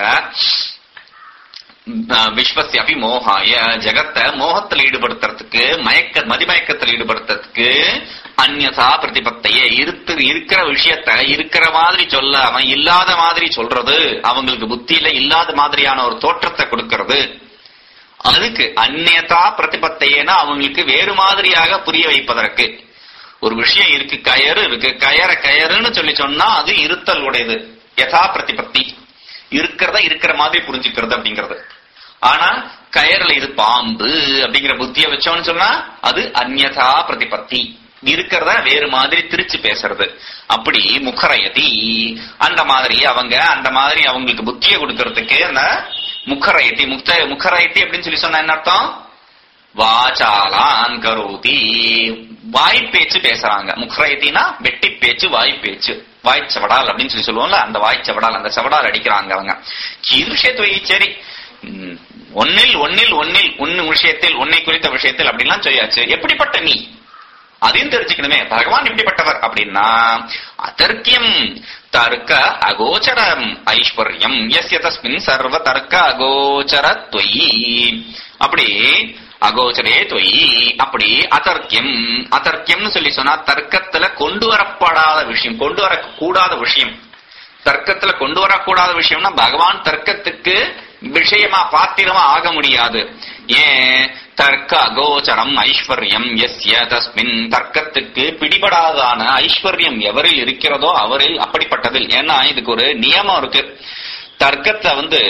அஹ், விஸ்வஸ்யாபி மோகாய ஜெகத்தை மோகத்தில் ஈடுபடுத்துறதுக்கு மயக்க மதிமயக்கத்தில் ஈடுபடுத்துறதுக்கு அந்யதா பிரதிபத்தையே இருத்து இருக்கிற விஷயத்த இருக்கிற மாதிரி சொல்லாம இல்லாத மாதிரி சொல்றது அவங்களுக்கு புத்தியில இல்லாத மாதிரியான ஒரு தோற்றத்தை கொடுக்கிறது அதுக்கு அந்நியதா பிரதிபத்தையேனா அவங்களுக்கு வேறு மாதிரியாக புரிய வைப்பதற்கு ஒரு விஷயம் இருக்கு கயறு இருக்கு கயற கயறுன்னு சொல்லி சொன்னா அது இருத்தல் உடையது யதா பிரதிபத்தி இருக்கிறத இருக்கிற மாதிரி புரிஞ்சுக்கிறது அப்படிங்கிறது ஆனா கயறுல இது பாம்பு அப்படிங்கிற புத்திய வச்சோம்னு சொன்னா அது அந்யதா பிரதிபத்தி இருக்கிறத வேறு மாதிரி திரிச்சு பேசுறது அப்படி முகரயதி அந்த மாதிரி அவங்க அந்த மாதிரி அவங்களுக்கு புத்திய கொடுக்கறதுக்கு அந்த முகரயத்தி முக்த முகரயத்தி அப்படின்னு சொல்லி சொன்னா என்ன அர்த்தம் வாசாலான் கரோதி வாய் பேச்சு பேசுறாங்க முகரயத்தினா வெட்டி பேச்சு வாய் பேச்சு வாய் சவடால் அப்படின்னு சொல்லி சொல்லுவோம்ல அந்த வாய் சவடால் அந்த சவடால் அடிக்கிறாங்க அவங்க கீழ்ஷயத்துவை சரி ம், ஒன்னில் ஒன்னில் ஒன்னில் உன் விஷயத்தில் உன்னை குறித்த விஷயத்தில் அப்படின்லாம் சொல்லியாச்சு எப்படிப்பட்ட நீ அதையும் தெரிஞ்சுக்கணுமே பகவான் எப்படிப்பட்டவர் அப்படின்னா அதர்க்கியம் தர்க்க அகோச்சரம் ஐஸ்வர்யம் எஸ்ய தஸ்மின் சர்வ தர்க்க அகோச்சர தொயி அப்படி அகோச்சரே தொயி அப்படி அதர்க்கியம் அதர்க்கியம்னு சொல்லி சொன்னா தர்க்கத்துல கொண்டு வரப்படாத விஷயம் கொண்டு வரக்கூடாத விஷயம் தர்க்கத்துல கொண்டு வரக்கூடாத விஷயம்னா பகவான் தர்க்கத்துக்கு விஷயமா பாத்திரமா ஆக முடியாது ஏன் தர்க்க அகோச்சரம் ஐஸ்வர்யம் எஸ்ய தஸ்மின் தர்க்கத்துக்கு பிடிபடாதான ஐஸ்வர்யம் எவரில் இருக்கிறதோ அவரில் அப்படிப்பட்டதில் ஏன்னா இதுக்கு ஒரு நியமம் இருக்கு தர்க்கத்தை வந்து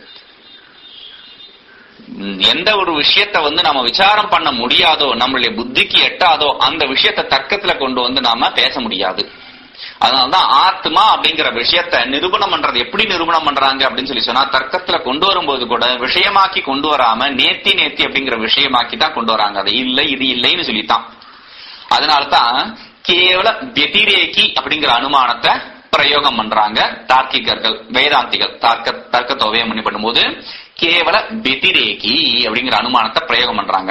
ம், எந்த ஒரு விஷயத்த வந்து நாம விசாரம் பண்ண முடியாதோ நம்மளுடைய புத்திக்கு எட்டாதோ அந்த விஷயத்த தர்க்கத்துல கொண்டு வந்து நாம பேச முடியாது அதனாலதான் ஆத்மா அப்படிங்கிற விஷயத்தை நிரூபணம் பண்றது எப்படி நிரூபணம் பண்றாங்க அப்படின்னு சொல்லி சொன்னா தர்க்கத்துல கொண்டு வரும்போது கூட விஷயமாக்கி கொண்டு வராம நேத்தி நேத்தி அப்படிங்கிற விஷயமாக்கி தான் கொண்டு வராங்க அது இல்லை இது இல்லைன்னு சொல்லித்தான் அதனாலதான் கேவல வெதிரேகி அப்படிங்கிற அனுமானத்தை பிரயோகம் பண்றாங்க தார்க்கிகர்கள் வேதாந்திகள் தர்க்க தர்க்கத்தை உபயம் பண்ணி பண்ணும்போது கேவல வெதிரேகி அப்படிங்கிற அனுமானத்தை பிரயோகம் பண்றாங்க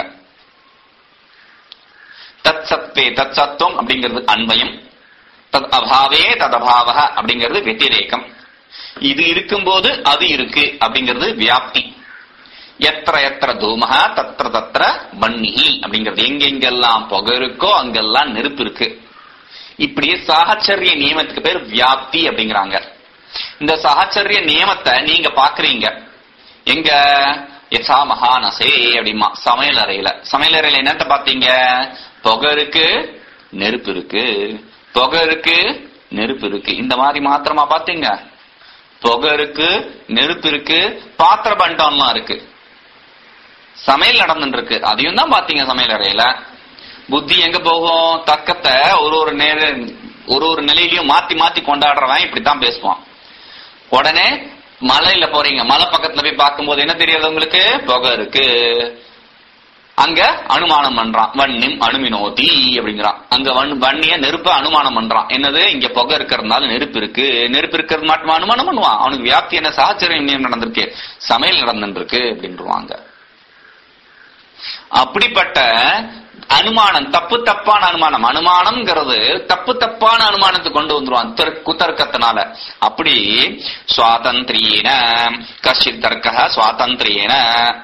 தத் சத்வே தத் சத்துவம் அப்படிங்கிறது அன்வயம் தத் அபாவே தத் அபாவ அப்படிங்கிறது வெத்திரேகம் இது இருக்கும்போது அது இருக்கு அப்படிங்கிறது வியாப்தி எத்திர எத்திர தூமஹ தத்திர தத்திர வன்னிஹி அப்படிங்கிறது எங்கெங்கெல்லாம் புகை இருக்கோ அங்கெல்லாம் நெருப்பு இருக்கு இப்படியே சாகச்சரிய நியமத்துக்கு பேர் வியாப்தி அப்படிங்கிறாங்க இந்த சாகச்சரிய நியமத்தை நீங்க பாக்குறீங்க எங்க யசா மகானசே அப்படிமா சமையல் அறையில சமையல் அறையில என்னத்த பாத்தீங்க புகை இருக்கு நெருப்பு இருக்கு புகை இருக்கு நெருப்பு இருக்கு இந்த மாதிரி மாத்திரமா பாத்தீங்க புகை இருக்கு நெருப்பு இருக்கு பாத்திர பண்டம்லாம் இருக்கு சமையல் நடந்துட்டு இருக்கு அதையும் தான் பாத்தீங்க சமையல் அறையில புத்தி எங்க போகும் தர்க்கத்தை ஒரு ஒரு நேர ஒரு ஒரு நிலையிலயும் மாத்தி மாத்தி கொண்டாடுறவன் இப்படித்தான் பேசுவான் உடனே மலையில போறீங்க மலை பக்கத்துல போய் பார்க்கும்போது என்ன தெரியாது உங்களுக்கு புகை இருக்கு அங்க அனுமானம் பண்றான் வன்னிம் அணுமினோதி அப்படிங்கிறான் அங்க வன் வன்னிய நெருப்ப அனுமானம் பண்றான் என்னது இங்க புகை இருக்கிறதுனால நெருப்பு இருக்கு நெருப்பு இருக்கிறது மட்டும் அனுமானம் பண்ணுவான் அவனுக்கு வியாப்தி என்ன சாச்சரியம் நடந்திருக்கு சமையல் நடந்துருக்கு அப்படின்றாங்க அப்படிப்பட்ட அனுமானம் தப்பு தப்பான அனுமானம் அனுமானம்ங்கிறது தப்பு தப்பான அனுமானத்தை கொண்டு வந்துருவான் தர்க்க- குதர்க்கத்தினால அப்படி சுவாதந்திரியேன கஷ்டித் தர்க்க சுவாதந்திரியேன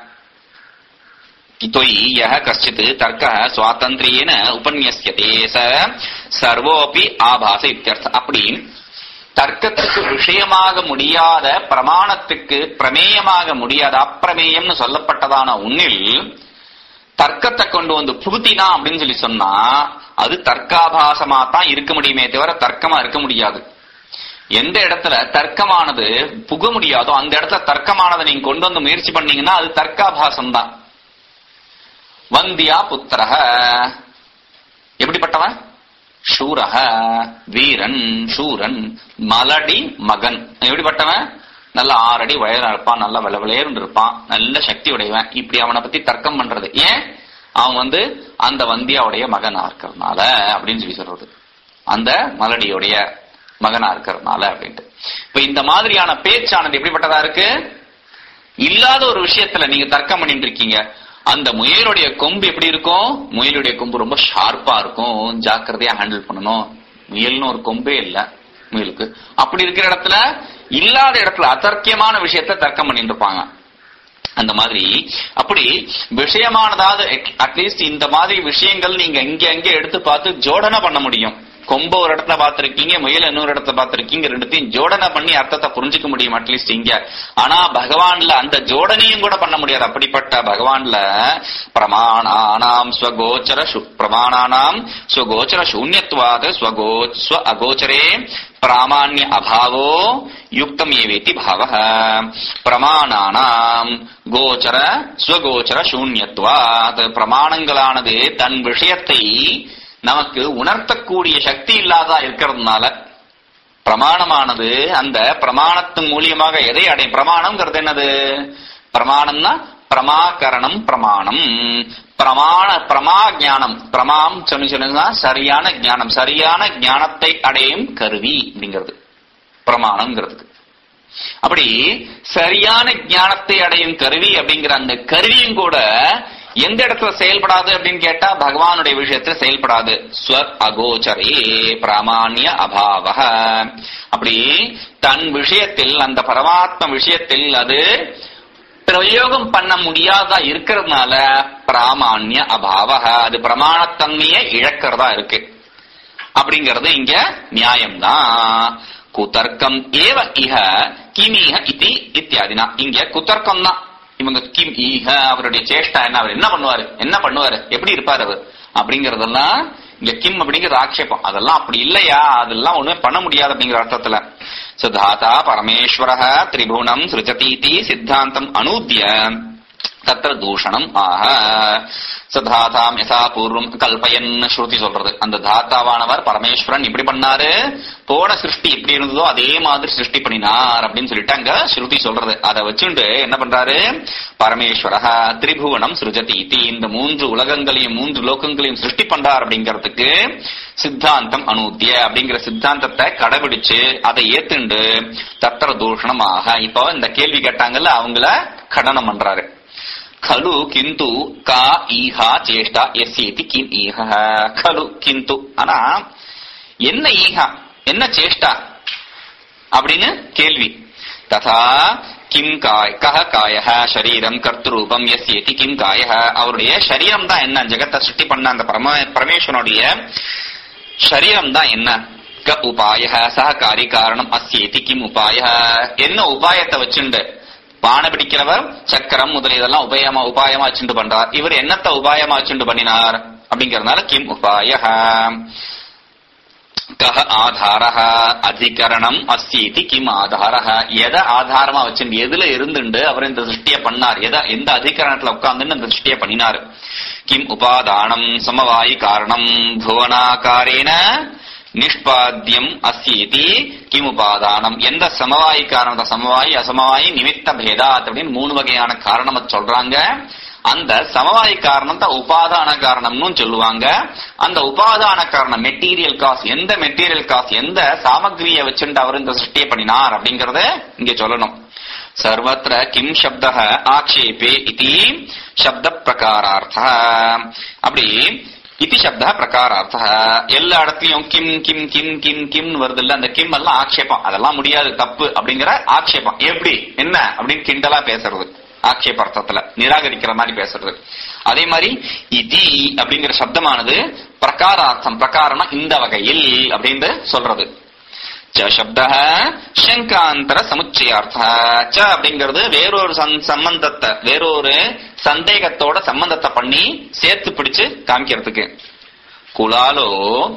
त्वयि यः कश्चित् तर्कः स्वातन्त्र्येन उपन्यस्यते स சர்வோபி ஆபாச இத்தியர்த்த அப்படி தர்க்கத்துக்கு விஷயமாக முடியாத பிரமாணத்துக்கு பிரமேயமாக முடியாத அப்பிரமேயம்னு சொல்லப்பட்டதான உன்னில் தர்க்கத்தை கொண்டு வந்து புகுத்தினா அப்படின்னு சொல்லி சொன்னா அது தர்க்காபாசமா தான் இருக்க முடியுமே தவிர தர்க்கமா இருக்க முடியாது எந்த இடத்துல தர்க்கமானது புக முடியாதோ அந்த இடத்துல தர்க்கமானதை நீங்க கொண்டு வந்து முயற்சி பண்ணீங்கன்னா அது தர்க்காபாசம் தான் வந்தியா புத்திரக எப்படிப்பட்டவன் சூரக வீரன் சூரன் மலடி மகன் எப்படிப்பட்டவன் நல்ல ஆறடி வயலா இருப்பான் நல்ல வெள விளையர்ந்து இருப்பான் நல்ல சக்தி உடையவன் இப்படி அவனை பத்தி தர்க்கம் பண்றது ஏன் அவன் வந்து அந்த வந்தியாவுடைய மகனா இருக்கிறதுனால அப்படின்னு சொல்லி சொல்றது அந்த மலடியுடைய மகனா இருக்கிறதுனால அப்படின்ட்டு இப்ப இந்த மாதிரியான பேச்சானது எப்படிப்பட்டதா இருக்கு இல்லாத ஒரு விஷயத்துல நீங்க தர்க்கம் பண்ணிட்டு இருக்கீங்க அந்த முயலுடைய கொம்பு எப்படி இருக்கும் முயலுடைய கொம்பு ரொம்ப ஷார்ப்பா இருக்கும் ஜாக்கிரதையா ஹேண்டில் பண்ணணும் முயல்னு ஒரு கொம்பே இல்ல முயலுக்கு அப்படி இருக்கிற இடத்துல இல்லாத இடத்துல அதர்க்கியமான விஷயத்த தர்க்கம் பண்ணிட்டு இருப்பாங்க அந்த மாதிரி அப்படி விஷயமானதாவது அட்லீஸ்ட் இந்த மாதிரி விஷயங்கள் நீங்க இங்க அங்க எடுத்து பார்த்து ஜோடனை பண்ண முடியும் கொம்ப ஒரு இடத்துல பார்த்திருக்கீங்க முயல இன்னொரு இடத்துல பார்த்திருக்கீங்க ரெண்டுத்தையும் ஜோடனை பண்ணி அர்த்தத்தை புரிஞ்சுக்க முடியும் அட்லீஸ்ட் இங்க ஆனா பகவான்ல அந்த ஜோடனையும் கூட பண்ண முடியாது அப்படிப்பட்ட பகவான்ல பிரமாணானாம் ஸ்வகோச்சர சு- பிரமாணானாம் ஸ்வகோச்சர சூன்யத்வாத் ஸ்வகோ ஸ்வ அகோச்சரே பிராமான்ய அபாவோ யுக்தம் ஏவேதி பாவ பிரமாணானாம் கோச்சர ஸ்வகோச்சர சூன்யத்வாத் பிரமாணங்களானது தன் விஷயத்தை நமக்கு உணர்த்தக்கூடிய சக்தி இல்லாதா இருக்கிறதுனால பிரமாணமானது அந்த பிரமாணத்தின் மூலியமாக எதை அடையும் பிரமாணம்ங்கிறது என்னது பிரமாணம்னா பிரமாகரணம் பிரமாணம் பிரமாண பிரமா ஞானம் பிரமாம் சொல்லி சொல்லுங்க சரியான ஞானம் சரியான ஞானத்தை அடையும் கருவி அப்படிங்கிறது பிரமாணம்ங்கிறதுக்கு அப்படி சரியான ஞானத்தை அடையும் கருவி அப்படிங்கிற அந்த கருவியும் கூட எந்த இடத்துல செயல்படாது அப்படின்னு கேட்டா பகவானுடைய விஷயத்துல செயல்படாது ஸ்வ அகோச்சரே பிராமான்ய அபாவ அப்படி தன் விஷயத்தில் அந்த பரமாத்ம விஷயத்தில் அது பிரயோகம் பண்ண முடியாதா இருக்கிறதுனால பிராமான்ய அபாவ அது பிரமாணத்தன்மையை இழக்கிறதா இருக்கு அப்படிங்கறது இங்க நியாயம்தான் குதர்க்கம் ஏவ இஹ கிமீஹ இதி இத்தியாதினா இங்க குதர்க்கம் தான் இவங்க கிம் ஈஹ அவருடைய சேஷ்டா என்ன அவர் என்ன பண்ணுவாரு என்ன பண்ணுவாரு எப்படி இருப்பாரு அவர் அப்படிங்கறதெல்லாம் இங்க கிம் அப்படிங்கிறது ஆக்ஷேபம் அதெல்லாம் அப்படி இல்லையா அதெல்லாம் ஒண்ணுமே பண்ண முடியாது அப்படிங்கிற அர்த்தத்துல சுதாதா பரமேஸ்வர திரிபுவனம் சிருஜதீதி சித்தாந்தம் அனூத்திய தத்திர தூஷணம் ஆஹ சதாதாம் யசா பூர்வம் கல்பயன் ஸ்ருதி சொல்றது அந்த தாத்தாவானவர் பரமேஸ்வரன் இப்படி பண்ணாரு போன சிருஷ்டி எப்படி இருந்ததோ அதே மாதிரி சிருஷ்டி பண்ணினார் அப்படின்னு சொல்லிட்டு அங்க ஸ்ருதி சொல்றது அதை வச்சுண்டு என்ன பண்றாரு பரமேஸ்வர திரிபுவனம் சிருஜதி இதி இந்த மூன்று உலகங்களையும் மூன்று லோகங்களையும் சிருஷ்டி பண்றார் அப்படிங்கிறதுக்கு சித்தாந்தம் அனூத்திய அப்படிங்கிற சித்தாந்தத்தை கடைபிடிச்சு அதை ஏத்துண்டு தத்திர தூஷணமாக இப்போ இந்த கேள்வி கேட்டாங்கல்ல அவங்கள கடனம் பண்றாரு खलु किन्तु का ஈஹா சேஷ்டா எஸ்யேதி கிம் ஈஹ खलु கிந்து ஆனா என்ன ஈஹா என்ன சேஷ்டா அப்படின்னு கேள்வி ததா கிம் காய் கஹ காய சரீரம் கர்த்தரூபம் எஸ்யேதி கிம் காய அவருடைய சரீரம் தான் என்ன ஜெகத்தை சுட்டி பண்ண அந்த பரம பரமேஸ்வரனுடைய சரீரம் தான் என்ன க உபாய சககாரி காரணம் அஸ்யேதி கிம் உபாய என்ன உபாயத்தை வச்சுண்டு பானை பிடிக்கிறவர் சக்கரம் முதலியதெல்லாம் உபாயமா உபாயமா வச்சுண்டு பண்றார் இவர் என்னத்த உபாயமா வச்சுண்டு பண்ணினார் அப்படிங்கறதுனால கிம் உபாய கஹ ஆதாரஹ அதிகரணம் அஸ்யீதி கிம் ஆதாரஹ எதை ஆதாரமா வச்சுண்டு எதுல இருந்துண்டு அவர் இந்த சிருஷ்டிய பண்ணார் எதை எந்த அதிகரணத்துல உட்கார்ந்து இந்த சிருஷ்டிய பண்ணினார் கிம் உபாதானம் சமவாயி காரணம் புவனாகாரேன நிஷ்பாத்தியம் அஸ்யேதி கிம் உபாதானம் எந்த சமவாயி காரணத்தை சமவாயி அசமவாயி நிமித்த பேதாத் அப்படின்னு மூணு வகையான காரணம் சொல்றாங்க அந்த சமவாயி காரணத்தை உபாதான காரணம்னு சொல்லுவாங்க அந்த உபாதான காரணம் மெட்டீரியல் காஸ் எந்த மெட்டீரியல் காஸ் எந்த சாமகிரியை வச்சுட்டு அவர் இந்த சிருஷ்டியை பண்ணினார் அப்படிங்கறத இங்க சொல்லணும் சர்வத்திர கிம் சப்த ஆக்ஷேபே இது சப்த பிரகாரார்த்த அப்படி இதி சப்த பிரகாரார்த்த எல்லா இடத்துலயும் கிம் கிம் கிம் கிம் கிம் வருது இல்ல அந்த கிம் எல்லாம் ஆக்ஷேபம் அதெல்லாம் முடியாது தப்பு அப்படிங்கிற ஆக்ஷேபம் எப்படி என்ன அப்படின்னு கிண்டலா பேசுறது ஆக்ஷேப அர்த்தத்துல நிராகரிக்கிற மாதிரி பேசுறது அதே மாதிரி இதி அப்படிங்கிற சப்தமானது பிரகாரார்த்தம் பிரகாரம்னா இந்த வகையில் அப்படின்னு சொல்றது ச சப்த சங்காந்தர சமுச்சயார்த்த ச அப்படிங்கிறது வேறொரு சம்- சம்பந்தத்தை வேறொரு சந்தேகத்தோட சம்பந்தத்தை பண்ணி சேர்த்து பிடிச்சு காமிக்கிறதுக்கு குலாலோ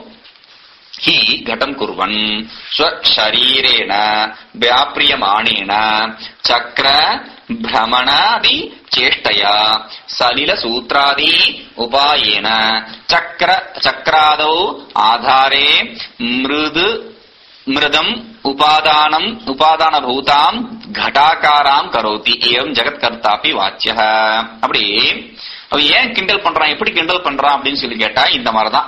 ஹி கடம் குர்வன் ஸ்வசரீரேண வியாபிரியமானேன சக்கர பிரமணாதி சேஷ்டயா சலில சூத்ராதி உபாயேன சக்கர சக்கராதௌ ஆதாரே மிருது மிருதம் உபாதானம் உபாதான பூதாம் घटाकाराம் கரோதி ஏவம் ஜெகத்கர்த்தாபி வாச்சிய அப்படி அவன் ஏன் கிண்டல் பண்றான் எப்படி கிண்டல் பண்றான் அப்படின்னு சொல்லி கேட்டா இந்த மாதிரிதான்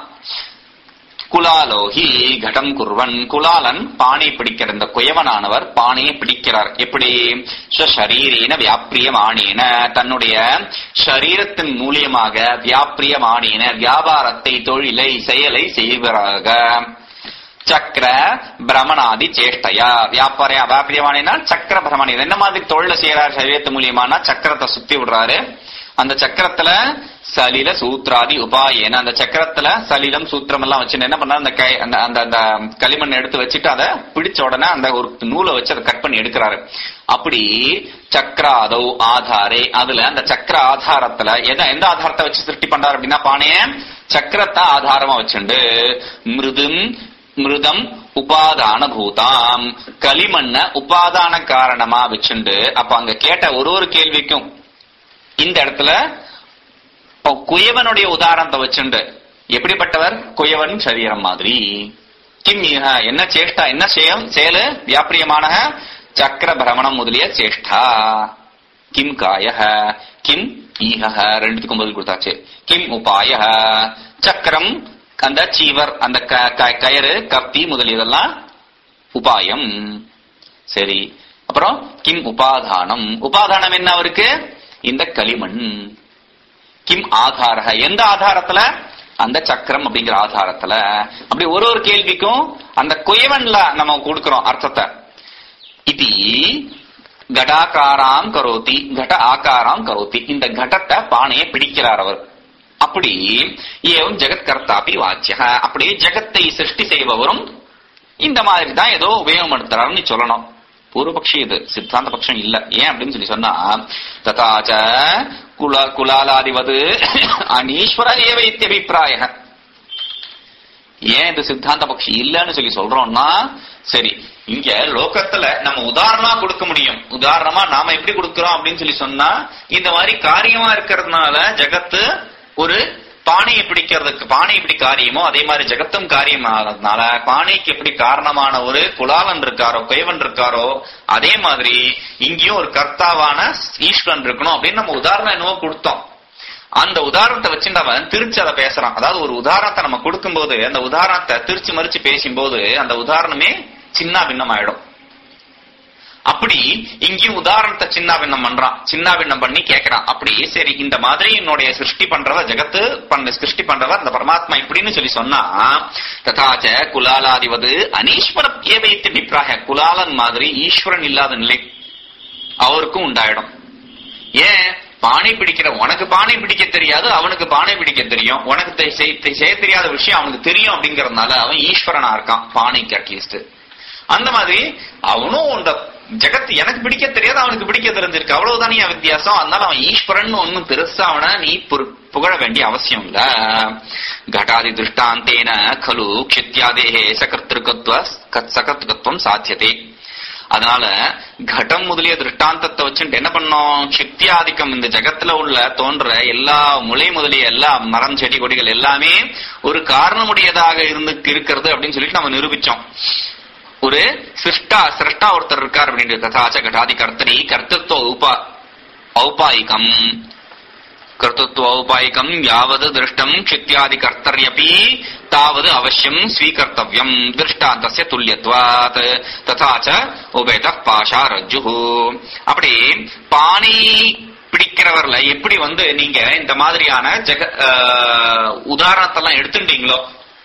குலாலோஹி கடம் குர்வன் குலாலன் பானை பிடிக்கிற இந்த குயவனானவர் பானையை பிடிக்கிறார் எப்படி ஸ்வசரீரேன வியாபிரியமானேன தன்னுடைய சரீரத்தின் மூலியமாக வியாபிரியமானேன வியாபாரத்தை தொழிலை செயலை செய்வராக சக்கர பிரமணாதி சேஷ்டையா வியாபார வியாபாரியமானா சக்கர பிரமணம் இது என்ன மாதிரி தொழில செய்யறாரு சரீரத்து மூலியமானா சக்கரத்தை சுத்தி விடுறாரு அந்த சக்கரத்துல சலில சூத்ராதி உபாயேன அந்த சக்கரத்துல சலிலம் சூத்திரம் எல்லாம் வச்சு என்ன பண்ணா அந்த கை அந்த அந்த அந்த களிமண் எடுத்து வச்சுட்டு அதை பிடிச்ச உடனே அந்த ஒரு நூலை வச்சு அதை கட் பண்ணி எடுக்கிறாரு அப்படி சக்கராதோ ஆதாரே அதுல அந்த சக்கர ஆதாரத்துல எதை எந்த ஆதாரத்தை வச்சு சிருஷ்டி பண்றாரு அப்படின்னா பானைய சக்கரத்தை ஆதாரமா வச்சுண்டு மிருதும் மிருதம் உபாதான பூதாம் களிமண்ண உபாதான காரணமா வச்சுண்டு அப்ப அங்க கேட்ட ஒரு ஒரு கேள்விக்கும் இந்த இடத்துல இப்போ குயவனுடைய உதாரணத்தை வச்சுண்டு எப்படிப்பட்டவர் குயவன் சரீரம் மாதிரி கிம் ஈஹ என்ன சேஷ்டா என்ன செயல் செயலு வியாபிரியமான சக்கர பிரமணம் முதலிய சேஷ்டா கிம் காய கிம் ஈஹ ரெண்டுத்துக்கும் பதில் கொடுத்தாச்சு கிம் உபாய சக்கரம் அந்த சீவர் அந்த க- க- கயறு கத்தி முதலியதெல்லாம் உபாயம் சரி அப்புறம் கிம் உபாதானம் உபாதானம் என்ன அவருக்கு இந்த களிமண் கிம் ஆதார எந்த ஆதாரத்துல அந்த சக்கரம் அப்படிங்கிற ஆதாரத்துல அப்படி ஒரு ஒரு கேள்விக்கும் அந்த குயவன்ல நம்ம கொடுக்கிறோம் அர்த்தத்தை இது கடாகாராம் கரோதி கட ஆகாராம் கரோதி இந்த கடத்தை பானையை பிடிக்கிறார் அவர் அப்படி ஏவம் ஜெகத் கர்த்தாபி வாச்சிய அப்படி ஜெகத்தை சிருஷ்டி செய்பவரும் இந்த மாதிரி தான் ஏதோ உபயோகப்படுத்துறாருன்னு சொல்லணும் பூர்வபக்ஷி இது சித்தாந்த பட்சம் இல்ல ஏன் அப்படின்னு சொல்லி சொன்னா ததாச்ச குல குலாலாதிவது அனீஸ்வர ஏவ இத்தியபிப்பிராய ஏன் இது சித்தாந்த பக்ஷி இல்லன்னு சொல்லி சொல்றோம்னா சரி இங்க லோகத்துல நம்ம உதாரணமா கொடுக்க முடியும் உதாரணமா நாம எப்படி கொடுக்கிறோம் அப்படின்னு சொல்லி சொன்னா இந்த மாதிரி காரியமா இருக்கிறதுனால ஜகத்து ஒரு பானையை பிடிக்கிறதுக்கு பானை எப்படி காரியமோ அதே மாதிரி ஜெகத்தும் காரியமானதுனால பானைக்கு எப்படி காரணமான ஒரு குலாலன் இருக்காரோ குயவன் இருக்காரோ அதே மாதிரி இங்கேயும் ஒரு கர்த்தாவான ஈஸ்வரன் இருக்கணும் அப்படின்னு நம்ம உதாரணம் என்னவோ கொடுத்தோம் அந்த உதாரணத்தை வச்சு அவன் திருச்சி அதை பேசுறான் அதாவது ஒரு உதாரணத்தை நம்ம கொடுக்கும்போது அந்த உதாரணத்தை திருச்சி மறிச்சு பேசும்போது அந்த உதாரணமே சின்ன பின்னம் ஆயிடும் அப்படி இங்கேயும் உதாரணத்தை சின்ன பின்னம் பண்றான் சின்ன பின்னம் பண்ணி கேட்கறான் அப்படி சரி இந்த மாதிரி என்னுடைய சிருஷ்டி பண்றவ ஜெகத்து பண்ண சிருஷ்டி பண்றவர் இந்த பரமாத்மா இப்படின்னு சொல்லி சொன்னா ததாச்ச குலாலாதிவது அனீஸ்வர ஏவைத்து அபிப்பிராய குலாலன் மாதிரி ஈஸ்வரன் இல்லாத நிலை அவருக்கும் உண்டாயிடும் ஏன் பானை பிடிக்கிற உனக்கு பானை பிடிக்க தெரியாது அவனுக்கு பானை பிடிக்க தெரியும் உனக்கு தெ- செய்- தெ- செய்ய தெரியாத விஷயம் அவனுக்கு தெரியும் அப்படிங்கறதுனால அவன் ஈஸ்வரனா இருக்கான் பானைக்கு அட்லீஸ்ட் அந்த மாதிரி அவனும் இந்த ஜெகத் எனக்கு பிடிக்க தெரியாது அவனுக்கு பிடிக்க தெரிஞ்சிருக்கு அவ்வளவுதான் என் வித்தியாசம் அதனால அவன் ஈஸ்வரன் ஒன்னும் பெருசா அவனை நீ புரு- புகழ வேண்டிய அவசியம் இல்ல கடாதி திருஷ்டாந்தேன கலு க்ஷித்யாதேஹே சகர்த்திருக்கத்துவ சகர்த்திருக்கத்துவம் சாத்தியதே அதனால கடம் முதலிய திருஷ்டாந்தத்தை வச்சுட்டு என்ன பண்ணோம் சித்தியாதிக்கம் இந்த ஜகத்துல உள்ள தோன்ற எல்லா முளை முதலிய எல்லா மரம் செடி கொடிகள் எல்லாமே ஒரு காரணமுடையதாக இருந்து இருக்கிறது அப்படின்னு சொல்லிட்டு நம்ம நிரூபிச்சோம் ஒரு சிருஷ்டா சிருஷ்டா ஒருத்தர் இருக்கார் அப்படின்ட்டு ததாச்ச கடாதி கர்த்தரி கர்த்தத்துவ உபா ஔபாயிகம் கர்த்தத்வோபாயிகம் யாவது திருஷ்டம் க்ஷித்யாதி கர்த்தர்யபி தாவது அவசியம் ஸ்வீகர்த்தவ்யம் திருஷ்டாந்தஸ்ய துல்லியத்வாத் ததாச்ச உபேத பாஷா ரஜ்ஜு அப்படி பாணி பிடிக்கிறவர்ல எப்படி வந்து நீங்க இந்த மாதிரியான ஜெக ஆஹ், உதாரணத்தெல்லாம் எடுத்துட்டீங்களோ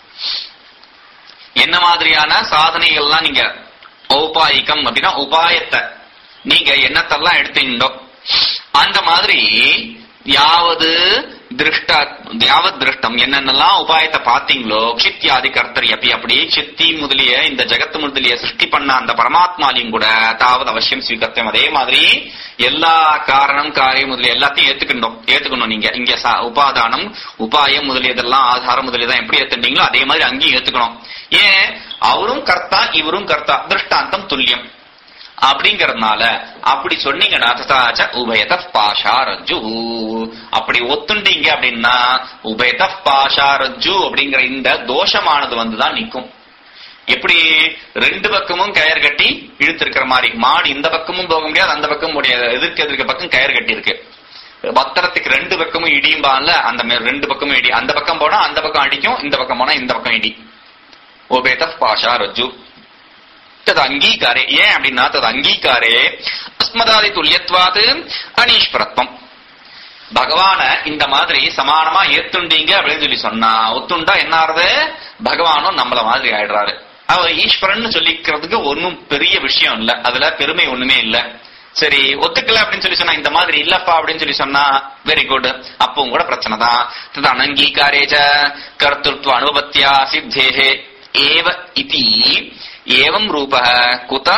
என்ன மாதிரியான சாதனைகள்லாம் நீங்க ஔபாயிகம் அப்படின்னா உபாயத்தை நீங்க எண்ணத்தெல்லாம் எடுத்தீங்களோ அந்த மாதிரி யாவது திருஷ்ட யாவத் திருஷ்டம் என்னென்னலாம் உபாயத்தை பாத்தீங்களோ க்ஷித்யாதி கர்த்தரி அப்படி அப்படி சித்தி முதலிய இந்த ஜெகத்து முதலிய சிருஷ்டி பண்ண அந்த பரமாத்மாலையும் கூட தாவது அவசியம் ஸ்வீகர்த்தம் அதே மாதிரி எல்லா காரணம் காரியம் முதலிய எல்லாத்தையும் ஏத்துக்கணும் ஏத்துக்கணும் நீங்க இங்க ச- உபாதானம் உபாயம் முதலியதெல்லாம் ஆதாரம் முதலியதான் எப்படி ஏத்துட்டீங்களோ அதே மாதிரி அங்கேயும் ஏத்துக்கணும் ஏன் அவரும் கர்த்தா இவரும் கர்த்தா திருஷ்டாந்தம் துல்லியம் அப்படிங்கறதுனால அப்படி சொன்னீங்கன்னா ததாச்ச உபயத பாஷா ரஜ்ஜு அப்படி ஒத்துண்டீங்க அப்படின்னா உபயத பாஷா ரஜ்ஜு அப்படிங்கிற இந்த தோஷமானது வந்துதான் நிக்கும் எப்படி ரெண்டு பக்கமும் கயர் கட்டி இழுத்திருக்கிற மாதிரி மாடு இந்த பக்கமும் போக முடியாது அந்த பக்கமும் முடியாது எதிர்க்க எதிர்க்க பக்கம் கயர் கட்டி இருக்கு பத்திரத்துக்கு ரெண்டு பக்கமும் இடியும்பான்ல அந்த மாதிரி ரெண்டு பக்கமும் இடி அந்த பக்கம் போனா அந்த பக்கம் அடிக்கும் இந்த பக்கம் போனா இந்த பக்கம் இடி உபேத பாஷா ரஜ்ஜு தது அங்கீகாரே ஏன் அப்படின்னா தது அங்கீகாரே அஸ்மதாதி துல்லியத்வாது அனீஸ்வரத்வம் பகவான இந்த மாதிரி சமானமா ஏத்துண்டீங்க அப்படின்னு சொல்லி சொன்னா ஒத்துண்டா என்ன ஆறுது பகவானும் நம்மள மாதிரி ஆயிடுறாரு அவர் ஈஸ்வரன் சொல்லிக்கிறதுக்கு ஒன்னும் பெரிய விஷயம் இல்ல அதுல பெருமை ஒண்ணுமே இல்ல சரி ஒத்துக்கல அப்படின்னு சொல்லி சொன்னா இந்த மாதிரி இல்லப்பா அப்படின்னு சொல்லி சொன்னா வெரி குட் அப்பவும் கூட பிரச்சனை தான் தது அனங்கீகாரேஜ கர்த்தృత్వ அனுபத்தியா சித்தேஹே ஏவ இதி ஏவம் ரூப குத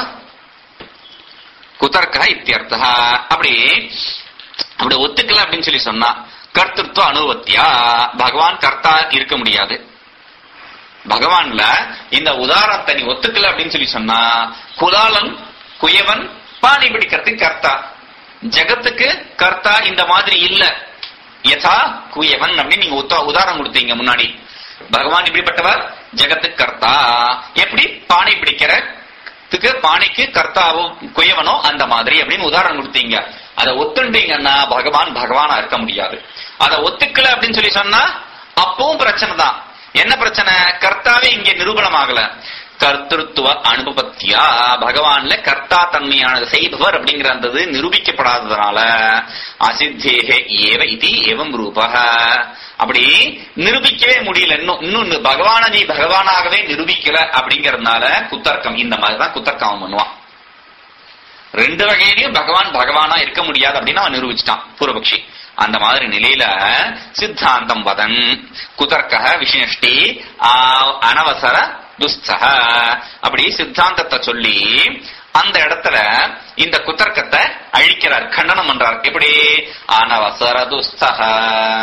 குதர்க்க இத்தியர்த்தः அப்படி அப்படி ஒத்துக்கல அப்படின்னு சொல்லி சொன்னா கர்த்தத்துவ அனுபத்தியா பகவான் கர்த்தா இருக்க முடியாது பகவான்ல இந்த உதாரணத்தை நீ ஒத்துக்கல அப்படின்னு சொல்லி சொன்னா குலாலன் குயவன் பாணி பிடிக்கிறதுக்கு கர்த்தா ஜெகத்துக்கு கர்த்தா இந்த மாதிரி இல்ல யதா குயவன் அப்படின்னு நீங்க உத்தா- உதாரணம் கொடுத்தீங்க முன்னாடி பகவான் இப்படிப்பட்டவர் ஜெகத்துக்கு கர்த்தா எப்படி பானை பிடிக்கிறதுக்கு பானைக்கு கர்த்தாவும் குயவனோ அந்த மாதிரி அப்படின்னு உதாரணம் கொடுத்தீங்க அதை ஒத்துண்டீங்கன்னா பகவான் பகவானா இருக்க முடியாது அதை ஒத்துக்கல அப்படின்னு சொல்லி சொன்னா அப்பவும் பிரச்சனை தான் என்ன பிரச்சனை கர்த்தாவே இங்க நிரூபணம் ஆகல கர்த்திருத்துவ அனுபவத்தியா பகவான்ல கர்த்தா தன்மையானது செய்பவர் அப்படிங்கிற அந்த நிரூபிக்கப்படாததுனால அசித்தேக ஏவ இது ஏவம் ரூபக அப்படி நிரூபிக்கவே முடியல இன்னும் இன்னும் பகவான நீ பகவானாகவே நிரூபிக்கல அப்படிங்கறதுனால குத்தர்க்கம் இந்த மாதிரி தான் குத்தர்க்கம் அவன் பண்ணுவான் ரெண்டு வகையிலயும் பகவான் பகவானா இருக்க முடியாது அப்படின்னு அவன் நிரூபிச்சிட்டான் பூர்வபக்ஷி அந்த மாதிரி நிலையில சித்தாந்தம் வதன் குதர்க்க விஷ்ணுஷ்டி அனவசர துஸ்தக அப்படி சித்தாந்தத்தை சொல்லி அந்த இடத்துல இந்த குதர்க்கத்தை அழிக்கிறார் கண்டனம் பண்றார் எப்படி அனவசர துஸ்தக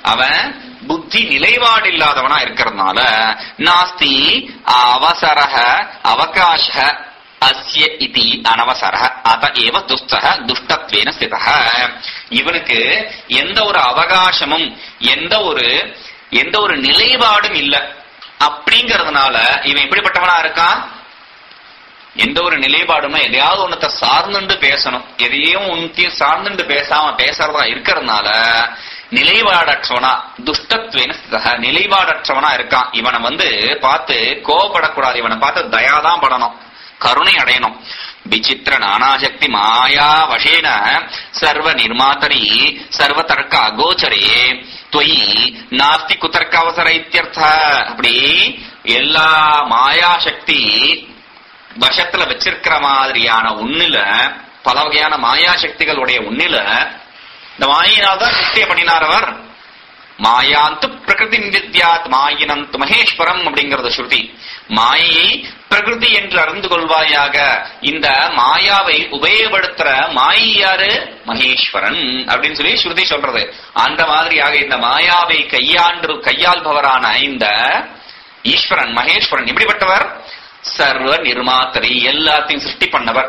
அவன் புத்தி நிலைப்பாடு இல்லாதவனா இருக்கிறதுனால நாஸ்தி அவசரக அவகாச அஸ்ய இதி அனவசர அத ஏவ துஸ்தக துஷ்டத்வேன ஸ்திதக இவனுக்கு எந்த ஒரு அவகாசமும் எந்த ஒரு எந்த ஒரு நிலைப்பாடும் இல்ல அப்படிங்கறதுனால இவன் எப்படிப்பட்டவனா இருக்கான் எந்த ஒரு நிலைப்பாடுமே எதையாவது ஒன்னத்தை சார்ந்துண்டு பேசணும் எதையும் ஒன்றையும் சார்ந்துண்டு பேசாம பேசுறதா இருக்கிறதுனால நிலைப்பாடற்றவனா துஷ்டத்வேன ஸ்திதக நிலைப்பாடற்றவனா இருக்கான் இவனை வந்து பார்த்து கோவப்படக்கூடாது இவனை பார்த்து தயாதான் படணும் கருணை அடையணும் விசித்திர நானாசக்தி மாயா வசேன சர்வ நிர்மாத்தரி சர்வ தர்க்க அகோச்சரே தொயி நாஸ்தி குதர்க்க அவசர இத்தியர்த்த அப்படி எல்லா மாயா சக்தி வசத்துல வச்சிருக்கிற மாதிரியான உன்னில பல வகையான மாயா சக்திகளுடைய உன்னில இந்த மாயினால்தான் சிருஷ்டியை பண்ணினார் அவர் மாயாந்து பிரகிருதி வித்யாத் மாயினந்த் மகேஸ்வரம் அப்படிங்கறது ஸ்ருதி மாயை பிரகிருதி என்று அறிந்து கொள்வாயாக இந்த மாயாவை உபயோகப்படுத்துற மாயை யாரு மகேஸ்வரன் அப்படின்னு சொல்லி ஸ்ருதி சொல்றது அந்த மாதிரியாக இந்த மாயாவை கையாண்டு கையாள்பவரான இந்த ஈஸ்வரன் மகேஸ்வரன் எப்படிப்பட்டவர் சர்வ நிர்மாத்தரி எல்லாத்தையும் சிருஷ்டி பண்ணவர்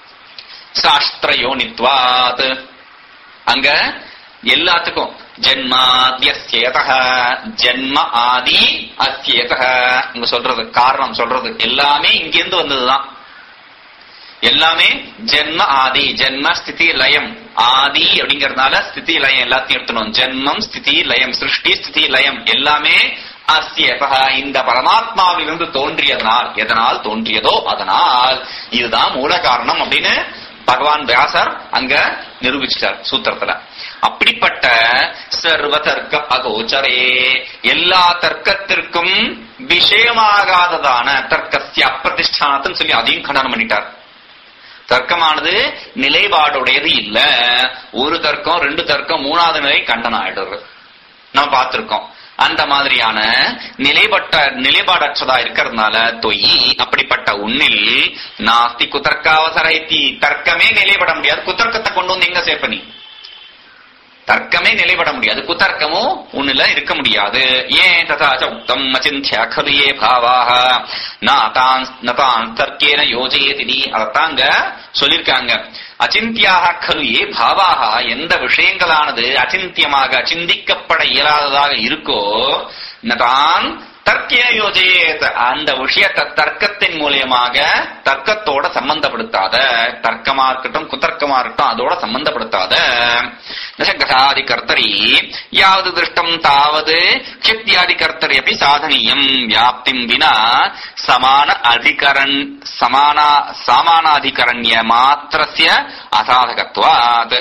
சாஸ்திரயோனித்வாத் அங்க எல்லாத்துக்கும் ஜென்மாத்யஸ்யேத ஜென்ம ஆதி அஸ்யேத இங்க சொல்றது காரணம் சொல்றது எல்லாமே இங்கிருந்து வந்ததுதான் எல்லாமே ஜென்ம ஆதி ஜென்ம ஸ்திதி லயம் ஆதி அப்படிங்கறதுனால ஸ்திதி லயம் எல்லாத்தையும் எடுத்துணும் ஜென்மம் ஸ்திதி லயம் சிருஷ்டி ஸ்திதி லயம் எல்லாமே அஸ்யதக இந்த பரமாத்மாவிலிருந்து தோன்றியதனால் எதனால் தோன்றியதோ அதனால் இதுதான் மூல காரணம் அப்படின்னு பகவான் வியாசர் அங்க நிரூபிச்சிட்டார் சூத்திரத்துல அப்படிப்பட்ட சர்வ தர்க்க அகோச்சரே எல்லா தர்க்கத்திற்கும் விஷயமாகாததான தர்க்கசிய அப்பிரதிஷ்டானத்துன்னு சொல்லி அதையும் கண்டனம் பண்ணிட்டார் தர்க்கமானது நிலைப்பாடுடையது இல்ல ஒரு தர்க்கம் ரெண்டு தர்க்கம் மூணாவது நிலை கண்டனம் ஆயிடுறது நம்ம பார்த்திருக்கோம் அந்த மாதிரியான நிலைப்பட்ட நிலைப்பாடற்றதா இருக்கிறதுனால தொய் அப்படிப்பட்ட உன்னில் நாஸ்தி குதர்க்காவசரைத்தி தர்க்கமே நிலைப்பட முடியாது குதர்க்கத்தை கொண்டு வந்து எங்க சேர்ப்ப நீ தர்க்கமே நிலைப்பட முடியாது குதர்க்கமும் உன்னில இருக்க முடியாது ஏன் ததாச்ச உக்தம் அச்சிந்திய खलु ये भावाः நாதான் நதான் தர்க்கேன யோஜயேதி அதத்தாங்க சொல்லிருக்காங்க அச்சிந்தியாக கலு ஏ பாவாக எந்த விஷயங்களானது அச்சிந்தியமாக சிந்திக்கப்பட இயலாததாக இருக்கோ நதான் தர்க்கேன யோஜயேத் அந்த விஷயத்தை தர்க்கத்தின் மூலியமாக தர்க்கத்தோட சம்பந்தப்படுத்தாத தர்க்கமா இருக்கட்டும் குதர்க்கமா இருக்கட்டும் அதோட சம்பந்தப்படுத்தாத கடாதி கர்த்தரி யாவது திருஷ்டம் தாவது சித்தியாதி கர்த்தரி அப்படி சாதனீயம் வியாப்திம் வினா சமான அதிகரண் சமானா சாமானாதிகரண்ய மாத்திரஸ்ய அசாதகத்வாத்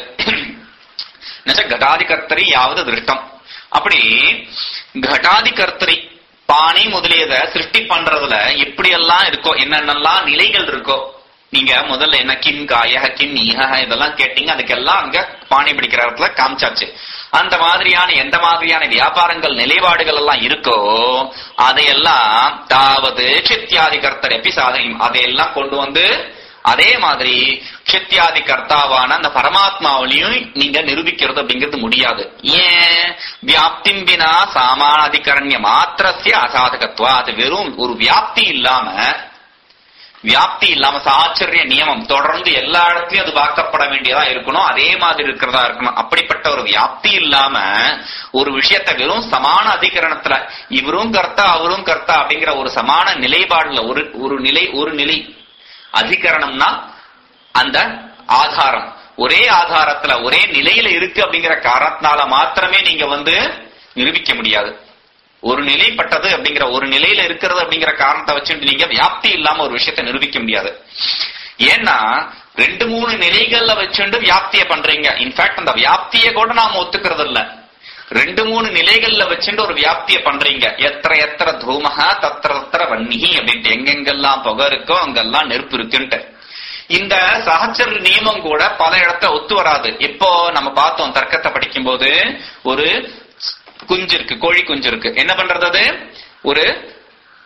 நச்ச கடாதி கர்த்தரி யாவது திருஷ்டம் அப்படி கடாதி கர்த்தரி பானை முதலியத சிருஷ்டி பண்றதுல எப்படி எல்லாம் இருக்கோ என்னென்னலாம் நிலைகள் இருக்கோ நீங்க முதல்ல என்ன கிம் காய கிம் ஈஹ இதெல்லாம் கேட்டீங்க அதுக்கெல்லாம் அங்க பானை பிடிக்கிற இடத்துல காமிச்சாச்சு அந்த மாதிரியான எந்த மாதிரியான வியாபாரங்கள் நிலைப்பாடுகள் எல்லாம் இருக்கோ அதையெல்லாம் தாவது சித்தியாதி கர்த்தர் எப்பி சாதனையும் அதையெல்லாம் கொண்டு வந்து அதே மாதிரி சித்தியாதி கர்த்தாவான அந்த பரமாத்மாவிலையும் நீங்க நிரூபிக்கிறது அப்படிங்கிறது முடியாது ஏன் வியாப்திம் வினா சாமானாதிகரண்ய மாத்திரசிய அசாதகத்துவா அது வெறும் ஒரு வியாப்தி இல்லாம வியாப்தி இல்லாம சாச்சரிய நியமம் தொடர்ந்து எல்லா இடத்துலயும் அது பார்க்கப்பட வேண்டியதா இருக்கணும் அதே மாதிரி இருக்கிறதா இருக்கணும் அப்படிப்பட்ட ஒரு வியாப்தி இல்லாம ஒரு விஷயத்தை வெறும் சமான அதிகரணத்துல இவரும் கர்த்தா அவரும் கர்த்தா அப்படிங்கிற ஒரு சமான நிலைப்பாடுல ஒரு ஒரு நிலை ஒரு நிலை அதிகரணம்னா அந்த ஆதாரம் ஒரே ஆதாரத்துல ஒரே நிலையில இருக்கு அப்படிங்கிற காரணத்தினால மாத்திரமே நீங்க வந்து நிரூபிக்க முடியாது ஒரு நிலைப்பட்டது அப்படிங்கிற ஒரு நிலையில இருக்கிறது அப்படிங்கிற காரணத்தை வச்சுட்டு நீங்க வியாப்தி இல்லாம ஒரு விஷயத்தை நிரூபிக்க முடியாது ஏன்னா ரெண்டு மூணு நிலைகள்ல வச்சுட்டு வியாப்திய பண்றீங்க இன்ஃபேக்ட் அந்த வியாப்திய கூட நாம ஒத்துக்கிறது இல்ல ரெண்டு மூணு நிலைகள்ல வச்சுட்டு ஒரு வியாப்திய பண்றீங்க எத்தனை எத்தனை தூமகா தத்திர தத்திர வன்னிகி அப்படின்ட்டு எங்கெங்கெல்லாம் புகை இருக்கோ அங்கெல்லாம் நெருப்பு இருக்குன்ட்டு இந்த சகச்சர நியமம் கூட பல இடத்த ஒத்து வராது இப்போ நம்ம பார்த்தோம் தர்க்கத்தை படிக்கும் போது ஒரு குஞ்சு இருக்கு கோழி குஞ்சு இருக்கு என்ன பண்றது அது ஒரு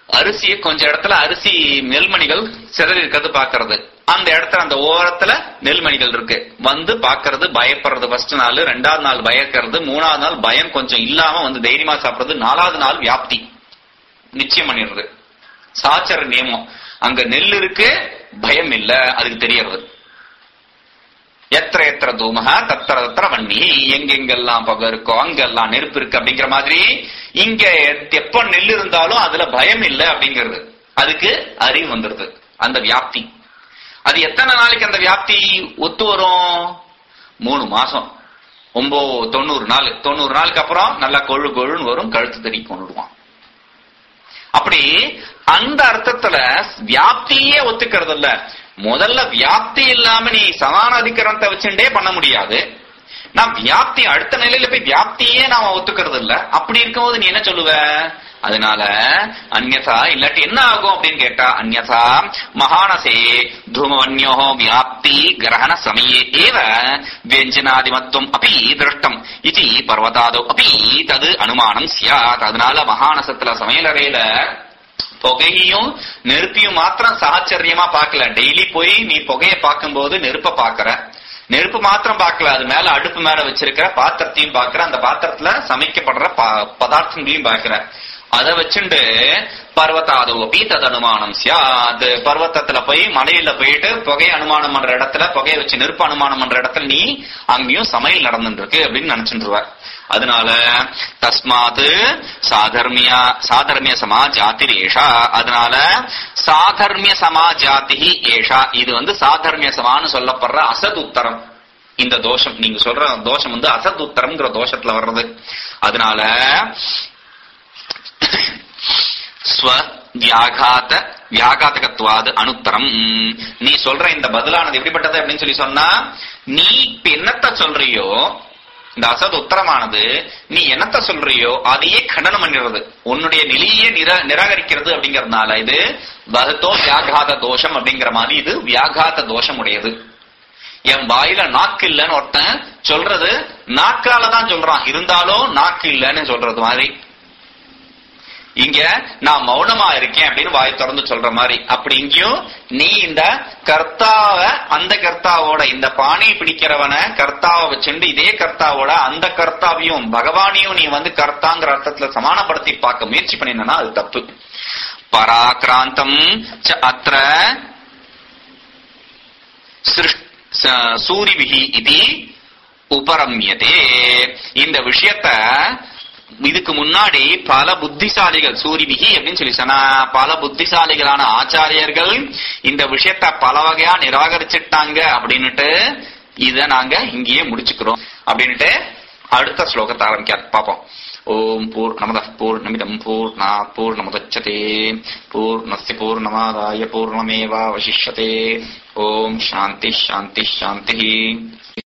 அரிசியை கொஞ்ச இடத்துல அரிசி நெல்மணிகள் சிதறி இருக்கிறது பாக்குறது அந்த இடத்துல அந்த ஓரத்துல நெல்மணிகள் இருக்கு வந்து பாக்குறது பயப்படுறது ஃபர்ஸ்ட் நாள் ரெண்டாவது நாள் பயக்கிறது மூணாவது நாள் பயம் கொஞ்சம் இல்லாம வந்து தைரியமா சாப்பிடுறது நாலாவது நாள் வியாப்தி நிச்சயம் பண்ணிடுறது சாச்சர நியமம் அங்க நெல் இருக்கு பயம் இல்ல அதுக்கு தெரியறது எத்திர எத்திர தூமக தத்திர தத்திர வன்னி எங்கெங்கெல்லாம் பகை இருக்கோ அங்கெல்லாம் நெருப்பு இருக்கு அப்படிங்கிற மாதிரி இங்க எப்ப நெல் இருந்தாலும் அதுல பயம் இல்ல அப்படிங்கிறது அதுக்கு அறிவு வந்துருது அந்த வியாப்தி அது எத்தனை நாளைக்கு அந்த வியாப்தி ஒத்து வரும் மூணு மாசம் ஒன்பது தொண்ணூறு நாள் தொண்ணூறு நாளுக்கு அப்புறம் நல்லா கொழு கொழுன்னு வரும் கழுத்து தறி கொண்டுடுவான் அப்படி அந்த அர்த்தத்துல வியாப்தியே ஒத்துக்கிறது இல்ல முதல்ல வியாப்தி இல்லாம நீ சமான அதிகரணத்தை வச்சுட்டே பண்ண முடியாது நான் வியாப்தி அடுத்த நிலையில போய் வியாப்தியே நாம ஒத்துக்கிறது இல்ல அப்படி இருக்கும்போது நீ என்ன சொல்லுவ அதனால அந்யதா இல்லாட்டி என்ன ஆகும் அப்படின்னு கேட்டா அந்யதா மகானசே தூமவன்யோ வியாப்தி கிரகண சமயே ஏவ வியஞ்சனாதிமத்துவம் அப்படி திருஷ்டம் இது பர்வதாதோ அப்படி தது அனுமானம் சியாத் அதனால மகானசத்துல சமையலறையில புகையையும் நெருப்பையும் மாத்திரம் சாச்சரியமா பார்க்கல டெய்லி போய் நீ புகையை பார்க்கும்போது நெருப்ப பாக்குற நெருப்பு மாத்திரம் பார்க்கல அது மேல அடுப்பு மேல வச்சிருக்கிற பாத்திரத்தையும் பாக்குற அந்த பாத்திரத்துல சமைக்கப்படுற ப- பதார்த்தங்களையும் பாக்குற அதை வச்சுண்டு பர்வத்தாதோபி தது அனுமானம் சியாத் பர்வத்தத்துல போய் மலையில போயிட்டு புகை அனுமானம் பண்ற இடத்துல புகையை வச்சு நெருப்பு அனுமானம் பண்ற இடத்துல நீ அங்கேயும் சமையல் நடந்துட்டு இருக்கு அப்படின்னு நினைச்சுருவ அதனால தஸ்மாத் சாதர்மியா சாதர்மிய சமாஜாதி ஏஷா அதனால சாதர்மிய சமாஜாதி ஏஷா இது வந்து சாதர்மிய சமான்னு சொல்லப்படுற அசத் உத்தரம் இந்த தோஷம் நீங்க சொல்ற தோஷம் வந்து அசத் உத்தரம்ங்கிற தோஷத்துல வர்றது அதனால ஸ்வ வியாகாத வியாகாதகத்துவாது அனுத்தரம் உம், நீ சொல்ற இந்த பதிலானது எப்படிப்பட்டது அப்படின்னு சொல்லி சொன்னா நீ இப்ப என்னத்த சொல்றியோ இந்த அசத் உத்தரமானது நீ என்னத்த சொல்றியோ அதையே கண்டனம் பண்ணிடுறது உன்னுடைய நிலையே நிர நிராகரிக்கிறது அப்படிங்கறதுனால இது பகத்தோ வியாகாத தோஷம் அப்படிங்கிற மாதிரி இது வியாகாத தோஷம் உடையது என் வாயில நாக்கு இல்லைன்னு ஒருத்தன் சொல்றது நாக்கால தான் சொல்றான் இருந்தாலும் நாக்கு இல்லைன்னு சொல்றது மாதிரி இங்க நான் மௌனமா இருக்கேன் அப்படின்னு வாய் திறந்து சொல்ற மாதிரி அப்படி இங்கேயும் நீ இந்த கர்த்தாவ அந்த கர்த்தாவோட இந்த பானை பிடிக்கிறவன கர்த்தாவை வச்சுண்டு இதே கர்த்தாவோட அந்த கர்த்தாவையும் பகவானையும் நீ வந்து கர்த்தாங்கிற அர்த்தத்துல சமானப்படுத்தி பார்க்க முயற்சி பண்ணினா அது தப்பு பராக்கிராந்தம் ச அத்திர சிருஷ்- ச- சூரிபிகி இது உபரம்யதே இந்த விஷயத்த இதுக்கு முன்னாடி பல புத்திசாலிகள் சூரிபிகி அப்படின்னு சொல்லி சொன்னா பல புத்திசாலிகளான ஆச்சாரியர்கள் இந்த விஷயத்த பல வகையா நிராகரிச்சிட்டாங்க அப்படின்னுட்டு இத நாங்க இங்கேயே முடிச்சுக்கிறோம் அப்படின்னுட்டு அடுத்த ஸ்லோகத்தை ஆரம்பிக்க பார்ப்போம் ஓம் பூர் நமத பூர்ணமிதம் பூர்ணா பூர்ணமுதச்சதே பூர்ணஸ்ய பூர்ணமாதாய பூர்ணமேவாவசிஷ்யதே ஓம் சாந்தி சாந்தி சாந்தி